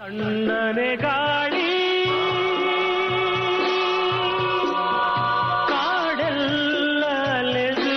ತಣ್ಣನೆ ಗಾಳಿ ಕಾಡೆಲ್ಲ ಅಲೆದು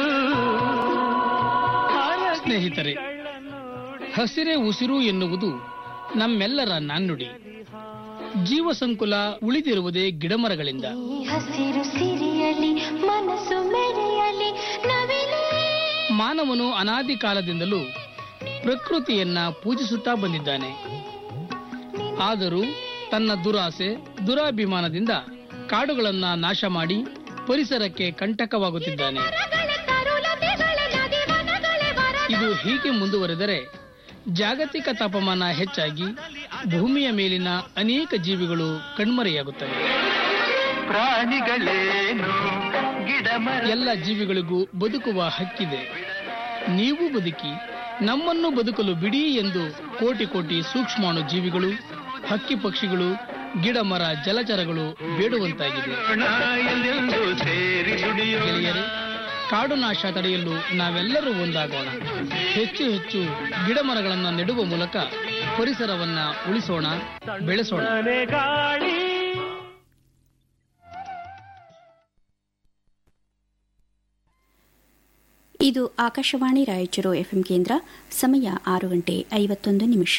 ಸ್ನೇಹಿತರೆ ಹಸಿರೇ ಉಸಿರು ಎನ್ನುವುದು ನಮ್ಮೆಲ್ಲರ ನಾಣ್ಣುಡಿ ಜೀವ ಸಂಕುಲ ಉಳಿದಿರುವುದೇ ಗಿಡಮರಗಳಿಂದ ಈ ಹಸಿರು ಸಿರಿಯಲಿ ಮನಸ್ಸು ಮೆರೆಯಲಿ ನವಿಲೇ ಮಾನವನು ಅನಾದಿ ಕಾಲದಿಂದಲೂ ಪ್ರಕೃತಿಯನ್ನ ಪೂಜಿಸುತ್ತಾ ಬಂದಿದ್ದಾನೆ ಆದರೂ ತನ್ನ ದುರಾಸೆ ದುರಾಭಿಮಾನದಿಂದ ಕಾಡುಗಳನ್ನ ನಾಶ ಮಾಡಿ ಪರಿಸರಕ್ಕೆ ಕಂಟಕವಾಗುತ್ತಿದ್ದಾನೆ ಮರಗಳ ತರುಲತೆಗಳ ನದಿವನಗಳೇ ವರ ಇದು ಹೀಗೆ ಮುಂದುವರೆದರೆ ಜಾಗತಿಕ ತಾಪಮಾನ ಹೆಚ್ಚಾಗಿ ಭೂಮಿಯ ಮೇಲಿನ ಅನೇಕ ಜೀವಿಗಳು ಕಣ್ಮರೆಯಾಗುತ್ತವೆ ಪ್ರಾಣಿಗಳೇನು ಗಿಡ ಮರ ಎಲ್ಲ ಜೀವಿಗಳಿಗೂ ಬದುಕುವ ಹಕ್ಕಿದೆ ನೀವು ಬದುಕಿ ನಮ್ಮನ್ನು ಬದುಕಲು ಬಿಡಿ ಎಂದು ಕೋಟಿ ಕೋಟಿ ಸೂಕ್ಷ್ಮಾಣು ಜೀವಿಗಳು ಹಕ್ಕಿ ಪಕ್ಷಿಗಳು ಗಿಡ ಮರ ಜಲಚರಗಳು ಬೇಡುವಂತಾಗಿದೆ ಎಲ್ಲೆಂದು ಸೇರಿ ದುಡಿಯೋಣ ಗೆಳೆಯರೇ ಕಾಡು ನಾಶ ತಡೆಯಲು ನಾವೆಲ್ಲರೂ ಒಂದಾಗೋಣ ಹೆಚ್ಚು ಹೆಚ್ಚು ಗಿಡ ಮರಗಳನ್ನು ನೆಡುವ ಮೂಲಕ ಪರಿಸರವನ್ನ ಉಳಿಸೋಣ ಬೆಳೆಸೋಣ ತಣ್ಣನೆ ಗಾಳಿ ಇದು ಆಕಾಶವಾಣಿ ರಾಯಚೂರು ಎಫ್ಎಂ ಕೇಂದ್ರ ಸಮಯ ಆರು ಗಂಟೆ ಐವತ್ತೊಂದು ನಿಮಿಷ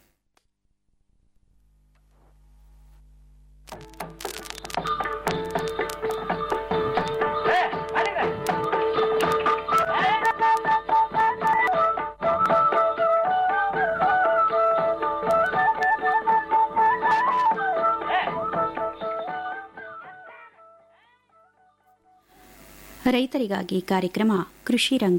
ರೈತರಿಗಾಗಿ ಕಾರ್ಯಕ್ರಮ ಕೃಷಿ ರಂಗ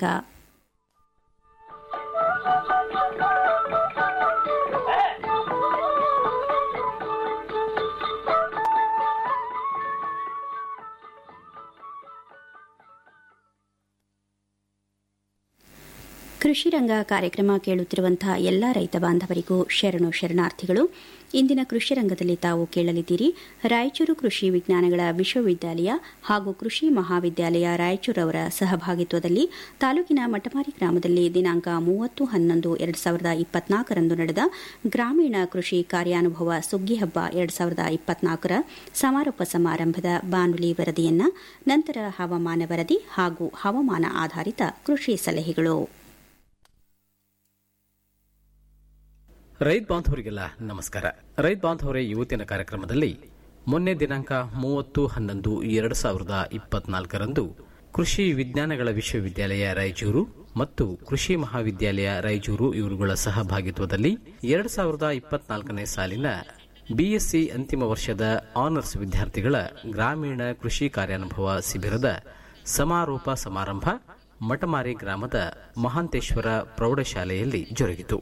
ಕೃಷಿ ರಂಗ ಕಾರ್ಯಕ್ರಮ ಕೇಳುತ್ತಿರುವಂತಹ ಎಲ್ಲ ರೈತ ಬಾಂಧವರಿಗೂ ಶರಣು ಶರಣಾರ್ಥಿಗಳು ಇಂದಿನ ಕೃಷಿ ರಂಗದಲ್ಲಿ ತಾವು ಕೇಳಲಿದ್ದೀರಿ ರಾಯಚೂರು ಕೃಷಿ ವಿಜ್ಞಾನಗಳ ವಿಶ್ವವಿದ್ಯಾಲಯ ಹಾಗೂ ಕೃಷಿ ಮಹಾವಿದ್ಯಾಲಯ ರಾಯಚೂರವರ ಸಹಭಾಗಿತ್ವದಲ್ಲಿ ತಾಲೂಕಿನ ಮಟಮಾರಿ ಗ್ರಾಮದಲ್ಲಿ ದಿನಾಂಕ ಮೂವತ್ತು ಹನ್ನೊಂದು ಎರಡು ಸಾವಿರದ ಇಪ್ಪತ್ನಾಲ್ಕರಂದು ನಡೆದ ಗ್ರಾಮೀಣ ಕೃಷಿ ಕಾರ್ಯಾನುಭವ ಸುಗ್ಗಿ ಹಬ್ಬ ಎರಡು ಸಾವಿರದ ಇಪ್ಪತ್ನಾಲ್ಕರ ಸಮಾರೋಪ ಸಮಾರಂಭದ ಬಾನುಲಿ ವರದಿಯನ್ನ ನಂತರ ಹವಾಮಾನ ವರದಿ ಹಾಗೂ ಹವಾಮಾನ ಆಧಾರಿತ ಕೃಷಿ ಸಲಹೆಗಳು ರೈತ ಬಾಂಧವರಿಗೆಲ್ಲ ನಮಸ್ಕಾರ ರೈತ ಬಾಂಧವರೇ ಇವತ್ತಿನ ಕಾರ್ಯಕ್ರಮದಲ್ಲಿ ಮೊನ್ನೆ ದಿನಾಂಕ ಮೂವತ್ತು ಹನ್ನೊಂದು ಎರಡು ಸಾವಿರದ ಇಪ್ಪತ್ನಾಲ್ಕರಂದು ಕೃಷಿ ವಿಜ್ಞಾನಗಳ ವಿಶ್ವವಿದ್ಯಾಲಯ ರಾಯಚೂರು ಮತ್ತು ಕೃಷಿ ಮಹಾವಿದ್ಯಾಲಯ ರಾಯಚೂರು ಇವರುಗಳ ಸಹಭಾಗಿತ್ವದಲ್ಲಿ ಎರಡು ಸಾವಿರದ ಇಪ್ಪತ್ನಾಲ್ಕನೇ ಸಾಲಿನ ಬಿಎಸ್ಸಿ ಅಂತಿಮ ವರ್ಷದ ಆನರ್ಸ್ ವಿದ್ಯಾರ್ಥಿಗಳ ಗ್ರಾಮೀಣ ಕೃಷಿ ಕಾರ್ಯಾನುಭವ ಶಿಬಿರದ ಸಮಾರೋಪ ಸಮಾರಂಭ ಮಟಮಾರಿ ಗ್ರಾಮದ ಮಹಾಂತೇಶ್ವರ ಪ್ರೌಢಶಾಲೆಯಲ್ಲಿ ಜರುಗಿತು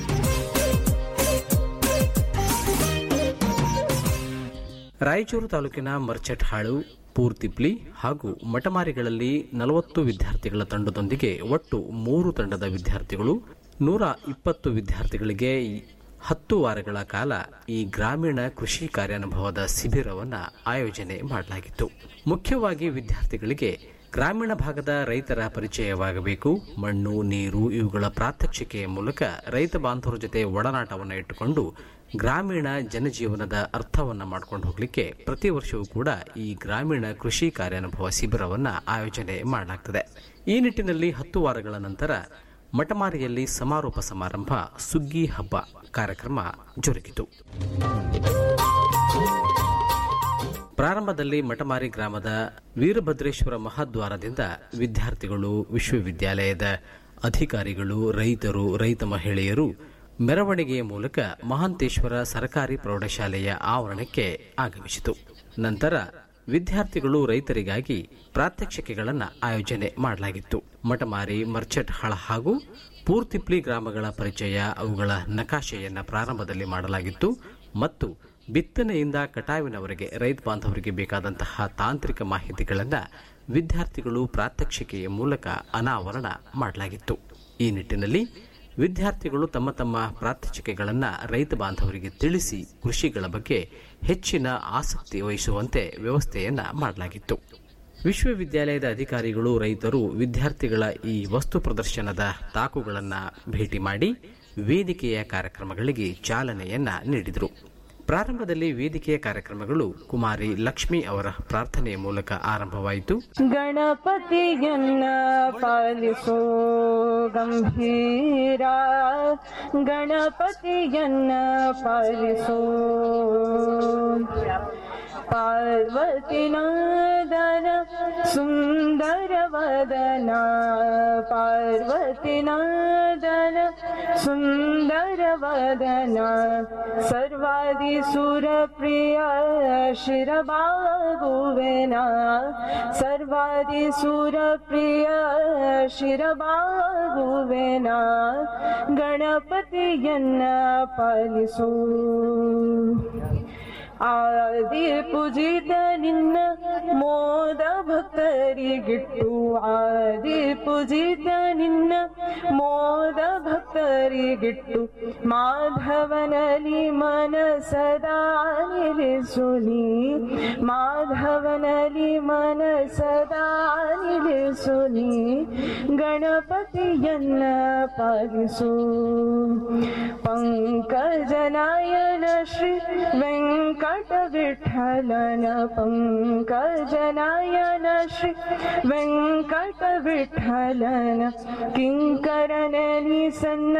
ರಾಯಚೂರು ತಾಲೂಕಿನ ಮರ್ಚಟ್ಹಾಳು ಪೂರ್ತಿಪ್ಲಿ ಹಾಗೂ ಮಟಮಾರಿಗಳಲ್ಲಿ ನಲವತ್ತು ವಿದ್ಯಾರ್ಥಿಗಳ ತಂಡದೊಂದಿಗೆ ಒಟ್ಟು ಮೂರು ತಂಡದ ವಿದ್ಯಾರ್ಥಿಗಳು ನೂರ ಇಪ್ಪತ್ತು ವಿದ್ಯಾರ್ಥಿಗಳಿಗೆ ಹತ್ತು ವಾರಗಳ ಕಾಲ ಈ ಗ್ರಾಮೀಣ ಕೃಷಿ ಕಾರ್ಯಾನುಭವದ ಶಿಬಿರವನ್ನು ಆಯೋಜನೆ ಮಾಡಲಾಗಿತ್ತು ಮುಖ್ಯವಾಗಿ ವಿದ್ಯಾರ್ಥಿಗಳಿಗೆ ಗ್ರಾಮೀಣ ಭಾಗದ ರೈತರ ಪರಿಚಯವಾಗಬೇಕು ಮಣ್ಣು ನೀರು ಇವುಗಳ ಪ್ರಾತ್ಯಕ್ಷಿಕೆಯ ಮೂಲಕ ರೈತ ಬಾಂಧವರ ಜೊತೆ ಒಡನಾಟವನ್ನು ಇಟ್ಟುಕೊಂಡು ಗ್ರಾಮೀಣ ಜನಜೀವನದ ಅರ್ಥವನ್ನು ಮಾಡ್ಕೊಂಡು ಹೋಗಲಿಕ್ಕೆ ಪ್ರತಿ ವರ್ಷವೂ ಕೂಡ ಈ ಗ್ರಾಮೀಣ ಕೃಷಿ ಕಾರ್ಯಾನುಭವ ಶಿಬಿರವನ್ನು ಆಯೋಜನೆ ಮಾಡಲಾಗ್ತದೆ ಈ ನಿಟ್ಟಿನಲ್ಲಿ ಹತ್ತು ವಾರಗಳ ನಂತರ ಮಟಮಾರಿಯಲ್ಲಿ ಸಮಾರೋಪ ಸಮಾರಂಭ ಸುಗ್ಗಿ ಹಬ್ಬ ಕಾರ್ಯಕ್ರಮ ಜರುಗಿತು ಪ್ರಾರಂಭದಲ್ಲಿ ಮಟಮಾರಿ ಗ್ರಾಮದ ವೀರಭದ್ರೇಶ್ವರ ಮಹಾದ್ವಾರದಿಂದ ವಿದ್ಯಾರ್ಥಿಗಳು ವಿಶ್ವವಿದ್ಯಾಲಯದ ಅಧಿಕಾರಿಗಳು ರೈತರು ರೈತ ಮಹಿಳೆಯರು ಮೆರವಣಿಗೆಯ ಮೂಲಕ ಮಹಾಂತೇಶ್ವರ ಸರ್ಕಾರಿ ಪ್ರೌಢಶಾಲೆಯ ಆವರಣಕ್ಕೆ ಆಗಮಿಸಿತು ನಂತರ ವಿದ್ಯಾರ್ಥಿಗಳು ರೈತರಿಗಾಗಿ ಪ್ರಾತ್ಯಕ್ಷಿಕೆಗಳನ್ನು ಆಯೋಜನೆ ಮಾಡಲಾಗಿತ್ತು ಮಟಮಾರಿ ಮರ್ಚಟ್ ಹಳ ಹಾಗೂ ಪೂರ್ತಿಪ್ಲಿ ಗ್ರಾಮಗಳ ಪರಿಚಯ ಅವುಗಳ ನಕಾಶೆಯನ್ನು ಪ್ರಾರಂಭದಲ್ಲಿ ಮಾಡಲಾಗಿತ್ತು ಮತ್ತು ಬಿತ್ತನೆಯಿಂದ ಕಟಾವಿನವರೆಗೆ ರೈತ ಬಾಂಧವರಿಗೆ ಬೇಕಾದಂತಹ ತಾಂತ್ರಿಕ ಮಾಹಿತಿಗಳನ್ನು ವಿದ್ಯಾರ್ಥಿಗಳು ಪ್ರಾತ್ಯಕ್ಷಿಕೆಯ ಮೂಲಕ ಅನಾವರಣ ಮಾಡಲಾಗಿತ್ತು ಈ ನಿಟ್ಟಿನಲ್ಲಿ ವಿದ್ಯಾರ್ಥಿಗಳು ತಮ್ಮ ತಮ್ಮ ಪ್ರಾತ್ಯಕ್ಷಿಕೆಗಳನ್ನು ರೈತ ಬಾಂಧವರಿಗೆ ತಿಳಿಸಿ ಕೃಷಿಗಳ ಬಗ್ಗೆ ಹೆಚ್ಚಿನ ಆಸಕ್ತಿ ವಹಿಸುವಂತೆ ವ್ಯವಸ್ಥೆಯನ್ನ ಮಾಡಲಾಗಿತ್ತು ವಿಶ್ವವಿದ್ಯಾಲಯದ ಅಧಿಕಾರಿಗಳು ರೈತರು ವಿದ್ಯಾರ್ಥಿಗಳ ಈ ವಸ್ತು ಪ್ರದರ್ಶನದ ತಾಕುಗಳನ್ನು ಭೇಟಿ ಮಾಡಿ ವೇದಿಕೆಯ ಕಾರ್ಯಕ್ರಮಗಳಿಗೆ ಚಾಲನೆಯನ್ನ ನೀಡಿದರು ಪ್ರಾರಂಭದಲ್ಲಿ ವೇದಿಕೆಯ ಕಾರ್ಯಕ್ರಮಗಳು ಕುಮಾರಿ ಲಕ್ಷ್ಮಿ ಅವರ ಪ್ರಾರ್ಥನೆಯ ಮೂಲಕ ಆರಂಭವಾಯಿತು ಗಣಪತಿಯನ್ನ ಪಾಲಿಸೋ ಗಂಭೀರ ಗಣಪತಿಯನ್ನ ಪಾಲಿಸೋ ಪಾರ್ವತಿನಾದನ ಸುಂದರ ವದನ ಪಾರ್ವತಿನಾದನ ಸುಂದರ ವದನ ಸರ್ವಾದಿ ಸುರಪ್ರಿಯ ಶಿರಬಾಗುವೆನ ಸರ್ವಾದಿ ಸುರಪ್ರಿಯ ಶಿರಬಾಗುವೆನ ಗಣಪತಿಯನ್ನ ಪಾಲಿಸು ಆದಿ ಪೂಜಿತ ನಿನ್ನ ಮೋದ ಭಕ್ತರಿಗಿಟ್ಟು ಆದಿ ಪೂಜಿತ ನಿನ್ನ ಮೋದ ಭಕ್ತರಿಗಿಟ್ಟು ಮಾಧವನಲ್ಲಿ ಮನಸದಾ ನಿಲ್ಲಿಸುನಿ ಮಾಧವನಲ್ಲಿ ಮನಸದಾ ನಿಲ್ಲಿಸುನಿ ಗಣಪತಿಯನ್ನ ಪಾಲಿಸು ಪಂಕಜನಾಯನ ಶ್ರೀ ವೆಂಕಟ ವಿಠಲನ ಪಂಕಜನಾಯನ ಶ್ರೀ ವೆಂಕಟ ವಿಠಲನ ಕಿಂಕರನಲಿ ಸನ್ನ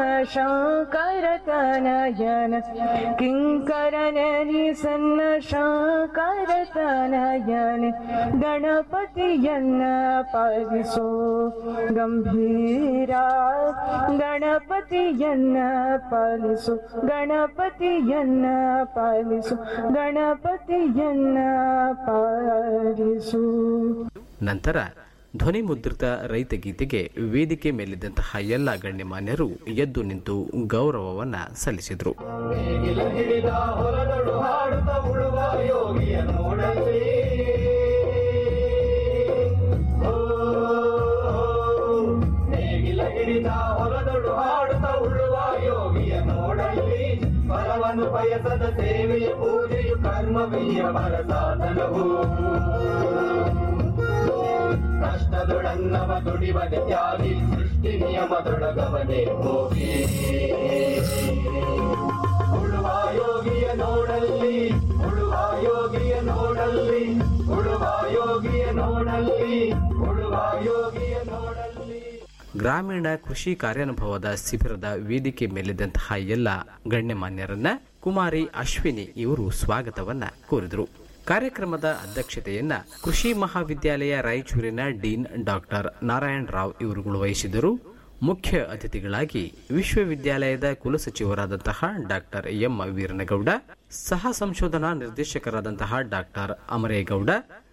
ಶಂಕರತನಯನ ಕಿಂಕರನಲಿ ಸನ್ನ ಶಂಕರತನಯನ ಗಣಪತಿಯನ್ನ ಪಾಲಿಸೋ ಗಂಭೀರ ಗಣಪತಿಯನ್ನ ಪಾಲಿಸು ಗಣಪತಿಯನ್ನ ಪಾಲಿಸು ಗಣಪತಿಯನ್ನ ಪಾಲಿಸು ನಂತರ ಧ್ವನಿ ಮುದ್ರಿತ ರೈತ ಗೀತೆಗೆ ವೇದಿಕೆ ಮೇಲಿದ್ದಂತಹ ಎಲ್ಲ ಗಣ್ಯಮಾನ್ಯರು ಎದ್ದು ನಿಂತು ಗೌರವವನ್ನ ಸಲ್ಲಿಸಿದರು ನೇಗಿಲ ಹಿಡಿದ ಹೊಲದೊಳು ಹಾಡುತ್ತ ಉಳುವ ಯೋಗಿಯ ನೋಡಲ್ಲಿ ಫಲವನ್ನು ಬಯಸದ ಸೇವೆಯ ಪೂಜೆಯು ಕರ್ಮವೀಯ ಪರ ಸಾಧನವು ಕಷ್ಟದೊಡನ್ನವ ದುಡಿವನೆ ತ್ಯಾಗಿ ಸೃಷ್ಟಿ ನಿಯಮದೊಳಗವನೇ ಹೋಗಿ ಉಳುವ ಯೋಗಿಯ ನೋಡಲ್ಲಿ ಉಳುವ ಯೋಗಿಯ ನೋಡಲ್ಲಿ ಉಳುವ ಯೋಗಿಯ ನೋಡಲ್ಲಿ ಉಳುವ ಯೋಗಿಯ ನೋಡಲ್ಲಿ ಗ್ರಾಮೀಣ ಕೃಷಿ ಕಾರ್ಯಾನುಭವದ ಶಿಬಿರದ ವೇದಿಕೆ ಮೇಲಿದ್ದಂತಹ ಎಲ್ಲ ಗಣ್ಯಮಾನ್ಯರನ್ನ ಕುಮಾರಿ ಅಶ್ವಿನಿ ಇವರು ಸ್ವಾಗತವನ್ನ ಕೋರಿದರು ಕಾರ್ಯಕ್ರಮದ ಅಧ್ಯಕ್ಷತೆಯನ್ನ ಕೃಷಿ ಮಹಾವಿದ್ಯಾಲಯ ರಾಯಚೂರಿನ ಡೀನ್ ಡಾಕ್ಟರ್ ನಾರಾಯಣ ರಾವ್ ಇವರುಗಳು ವಹಿಸಿದರು ಮುಖ್ಯ ಅತಿಥಿಗಳಾಗಿ ವಿಶ್ವವಿದ್ಯಾಲಯದ ಕುಲಸಚಿವರಾದಂತಹ ಡಾಕ್ಟರ್ ಎಂ ವೀರನಗೌಡ ಸಹ ಸಂಶೋಧನಾ ನಿರ್ದೇಶಕರಾದಂತಹ ಡಾಕ್ಟರ್ ಅಮರೇಗೌಡ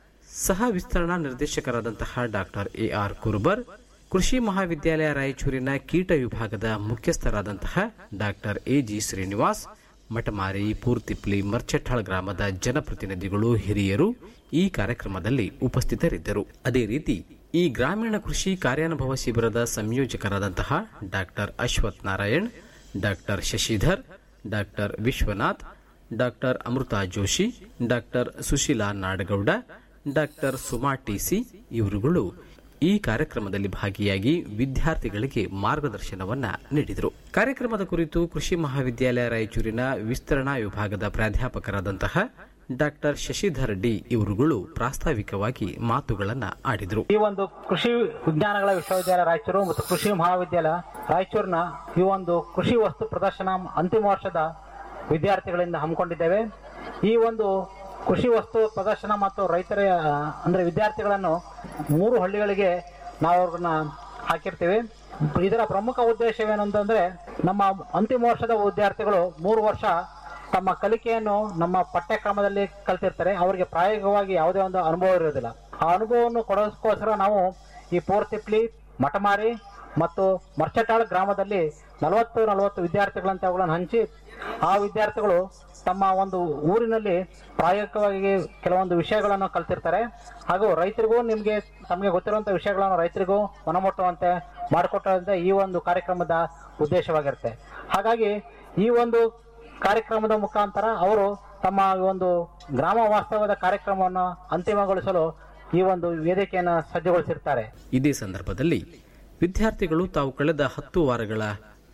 ಸಹ ವಿಸ್ತರಣಾ ನಿರ್ದೇಶಕರಾದಂತಹ ಡಾಕ್ಟರ್ ಎ ಆರ್ ಕುರ್ಬರ್ ಕೃಷಿ ಮಹಾವಿದ್ಯಾಲಯ ರಾಯಚೂರಿನ ಕೀಟ ವಿಭಾಗದ ಮುಖ್ಯಸ್ಥರಾದಂತಹ doctor A G Srinivas Matamari Purthipli Marchattal ಗ್ರಾಮದ ಜನಪ್ರತಿನಿಧಿಗಳು ಹಿರಿಯರು ಈ ಕಾರ್ಯಕ್ರಮದಲ್ಲಿ ಉಪಸ್ಥಿತರಿದ್ದರು ಅದೇ ರೀತಿ ಈ ಗ್ರಾಮೀಣ ಕೃಷಿ ಕಾರ್ಯಾನುಭವ ಶಿಬಿರದ ಸಂಯೋಜಕರಾದಂತಹ doctor Ashwath Narayan doctor Shashidhar doctor Vishwanath doctor Amrita Joshi doctor Sushila Nadagouda doctor Suma T ಇವರುಗಳು ಈ ಕಾರ್ಯಕ್ರಮದಲ್ಲಿ ಭಾಗಿಯಾಗಿ ವಿದ್ಯಾರ್ಥಿಗಳಿಗೆ ಮಾರ್ಗದರ್ಶನವನ್ನ ನೀಡಿದರು ಕಾರ್ಯಕ್ರಮದ ಕುರಿತು ಕೃಷಿ ಮಹಾವಿದ್ಯಾಲಯ ರಾಯಚೂರಿನ ವಿಸ್ತರಣಾ ವಿಭಾಗದ ಪ್ರಾಧ್ಯಾಪಕರಾದಂತಹ ಡಾಕ್ಟರ್ ಶಶಿಧರ್ ಡಿ ಇವರುಗಳು ಪ್ರಾಸ್ತಾವಿಕವಾಗಿ ಮಾತುಗಳನ್ನ ಆಡಿದರು ಈ ಒಂದು ಕೃಷಿ ವಿಜ್ಞಾನಗಳ ವಿಶ್ವವಿದ್ಯಾಲಯ ರಾಯಚೂರು ಮತ್ತು ಕೃಷಿ ಮಹಾವಿದ್ಯಾಲಯ ರಾಯಚೂರಿನ ಈ ಒಂದು ಕೃಷಿ ವಸ್ತು ಪ್ರದರ್ಶನ ಅಂತಿಮ ವರ್ಷದ ವಿದ್ಯಾರ್ಥಿಗಳಿಂದ ಹಮ್ಮಿಕೊಂಡಿದ್ದೇವೆ ಈ ಒಂದು ಕೃಷಿ ವಸ್ತು ಪ್ರದರ್ಶನ ಮತ್ತು ರೈತರ ಆ, ಅಂದ್ರೆ ವಿದ್ಯಾರ್ಥಿಗಳನ್ನು ಮೂರು ಹಳ್ಳಿಗಳಿಗೆ ನಾವು ಅವ್ರನ್ನ ಹಾಕಿರ್ತೀವಿ ಇದರ ಪ್ರಮುಖ ಉದ್ದೇಶವೇನಂತಂದ್ರೆ ನಮ್ಮ ಅಂತಿಮ ವರ್ಷದ ವಿದ್ಯಾರ್ಥಿಗಳು ಮೂರು ವರ್ಷ ತಮ್ಮ ಕಲಿಕೆಯನ್ನು ನಮ್ಮ ಪಠ್ಯಕ್ರಮದಲ್ಲಿ ಕಲ್ತಿರ್ತಾರೆ ಅವರಿಗೆ ಪ್ರಾಯೋಗಿಕವಾಗಿ ಯಾವುದೇ ಒಂದು ಅನುಭವ ಇರೋದಿಲ್ಲ ಆ ಅನುಭವವನ್ನು ಕೊಡೋದಕ್ಕೋಸ್ಕರ ನಾವು ಈ ಪೋರ್ತಿಪ್ಲಿ ಮಟಮಾರಿ ಮತ್ತು ಮರ್ಚಟಾಳ್ ಗ್ರಾಮದಲ್ಲಿ ನಲವತ್ತು ನಲವತ್ತು ವಿದ್ಯಾರ್ಥಿಗಳಂತ ಅವುಗಳನ್ನು ಹಂಚಿ ಆ ವಿದ್ಯಾರ್ಥಿಗಳು ತಮ್ಮ ಒಂದು ಊರಿನಲ್ಲಿ ಪ್ರಾಯೋಗಿಕವಾಗಿ ಕೆಲವೊಂದು ವಿಷಯಗಳನ್ನು ಕಲ್ತಿರ್ತಾರೆ ಹಾಗೂ ರೈತರಿಗೂ ನಿಮಗೆ ತಮಗೆ ಗೊತ್ತಿರುವಂಥ ವಿಷಯಗಳನ್ನು ರೈತರಿಗೂ ಮನಮುಟ್ಟುವಂತೆ ಮಾಡಿಕೊಟ್ಟಂತೆ ಈ ಒಂದು ಕಾರ್ಯಕ್ರಮದ ಉದ್ದೇಶವಾಗಿರುತ್ತೆ ಹಾಗಾಗಿ ಈ ಒಂದು ಕಾರ್ಯಕ್ರಮದ ಮುಖಾಂತರ ಅವರು ತಮ್ಮ ಒಂದು ಗ್ರಾಮ ವಾಸ್ತವದ ಕಾರ್ಯಕ್ರಮವನ್ನು ಅಂತಿಮಗೊಳಿಸಲು ಈ ಒಂದು ವೇದಿಕೆಯನ್ನು ಸಜ್ಜುಗೊಳಿಸಿರ್ತಾರೆ ಇದೇ ಸಂದರ್ಭದಲ್ಲಿ ವಿದ್ಯಾರ್ಥಿಗಳು ತಾವು ಕಳೆದ ಹತ್ತು ವಾರಗಳ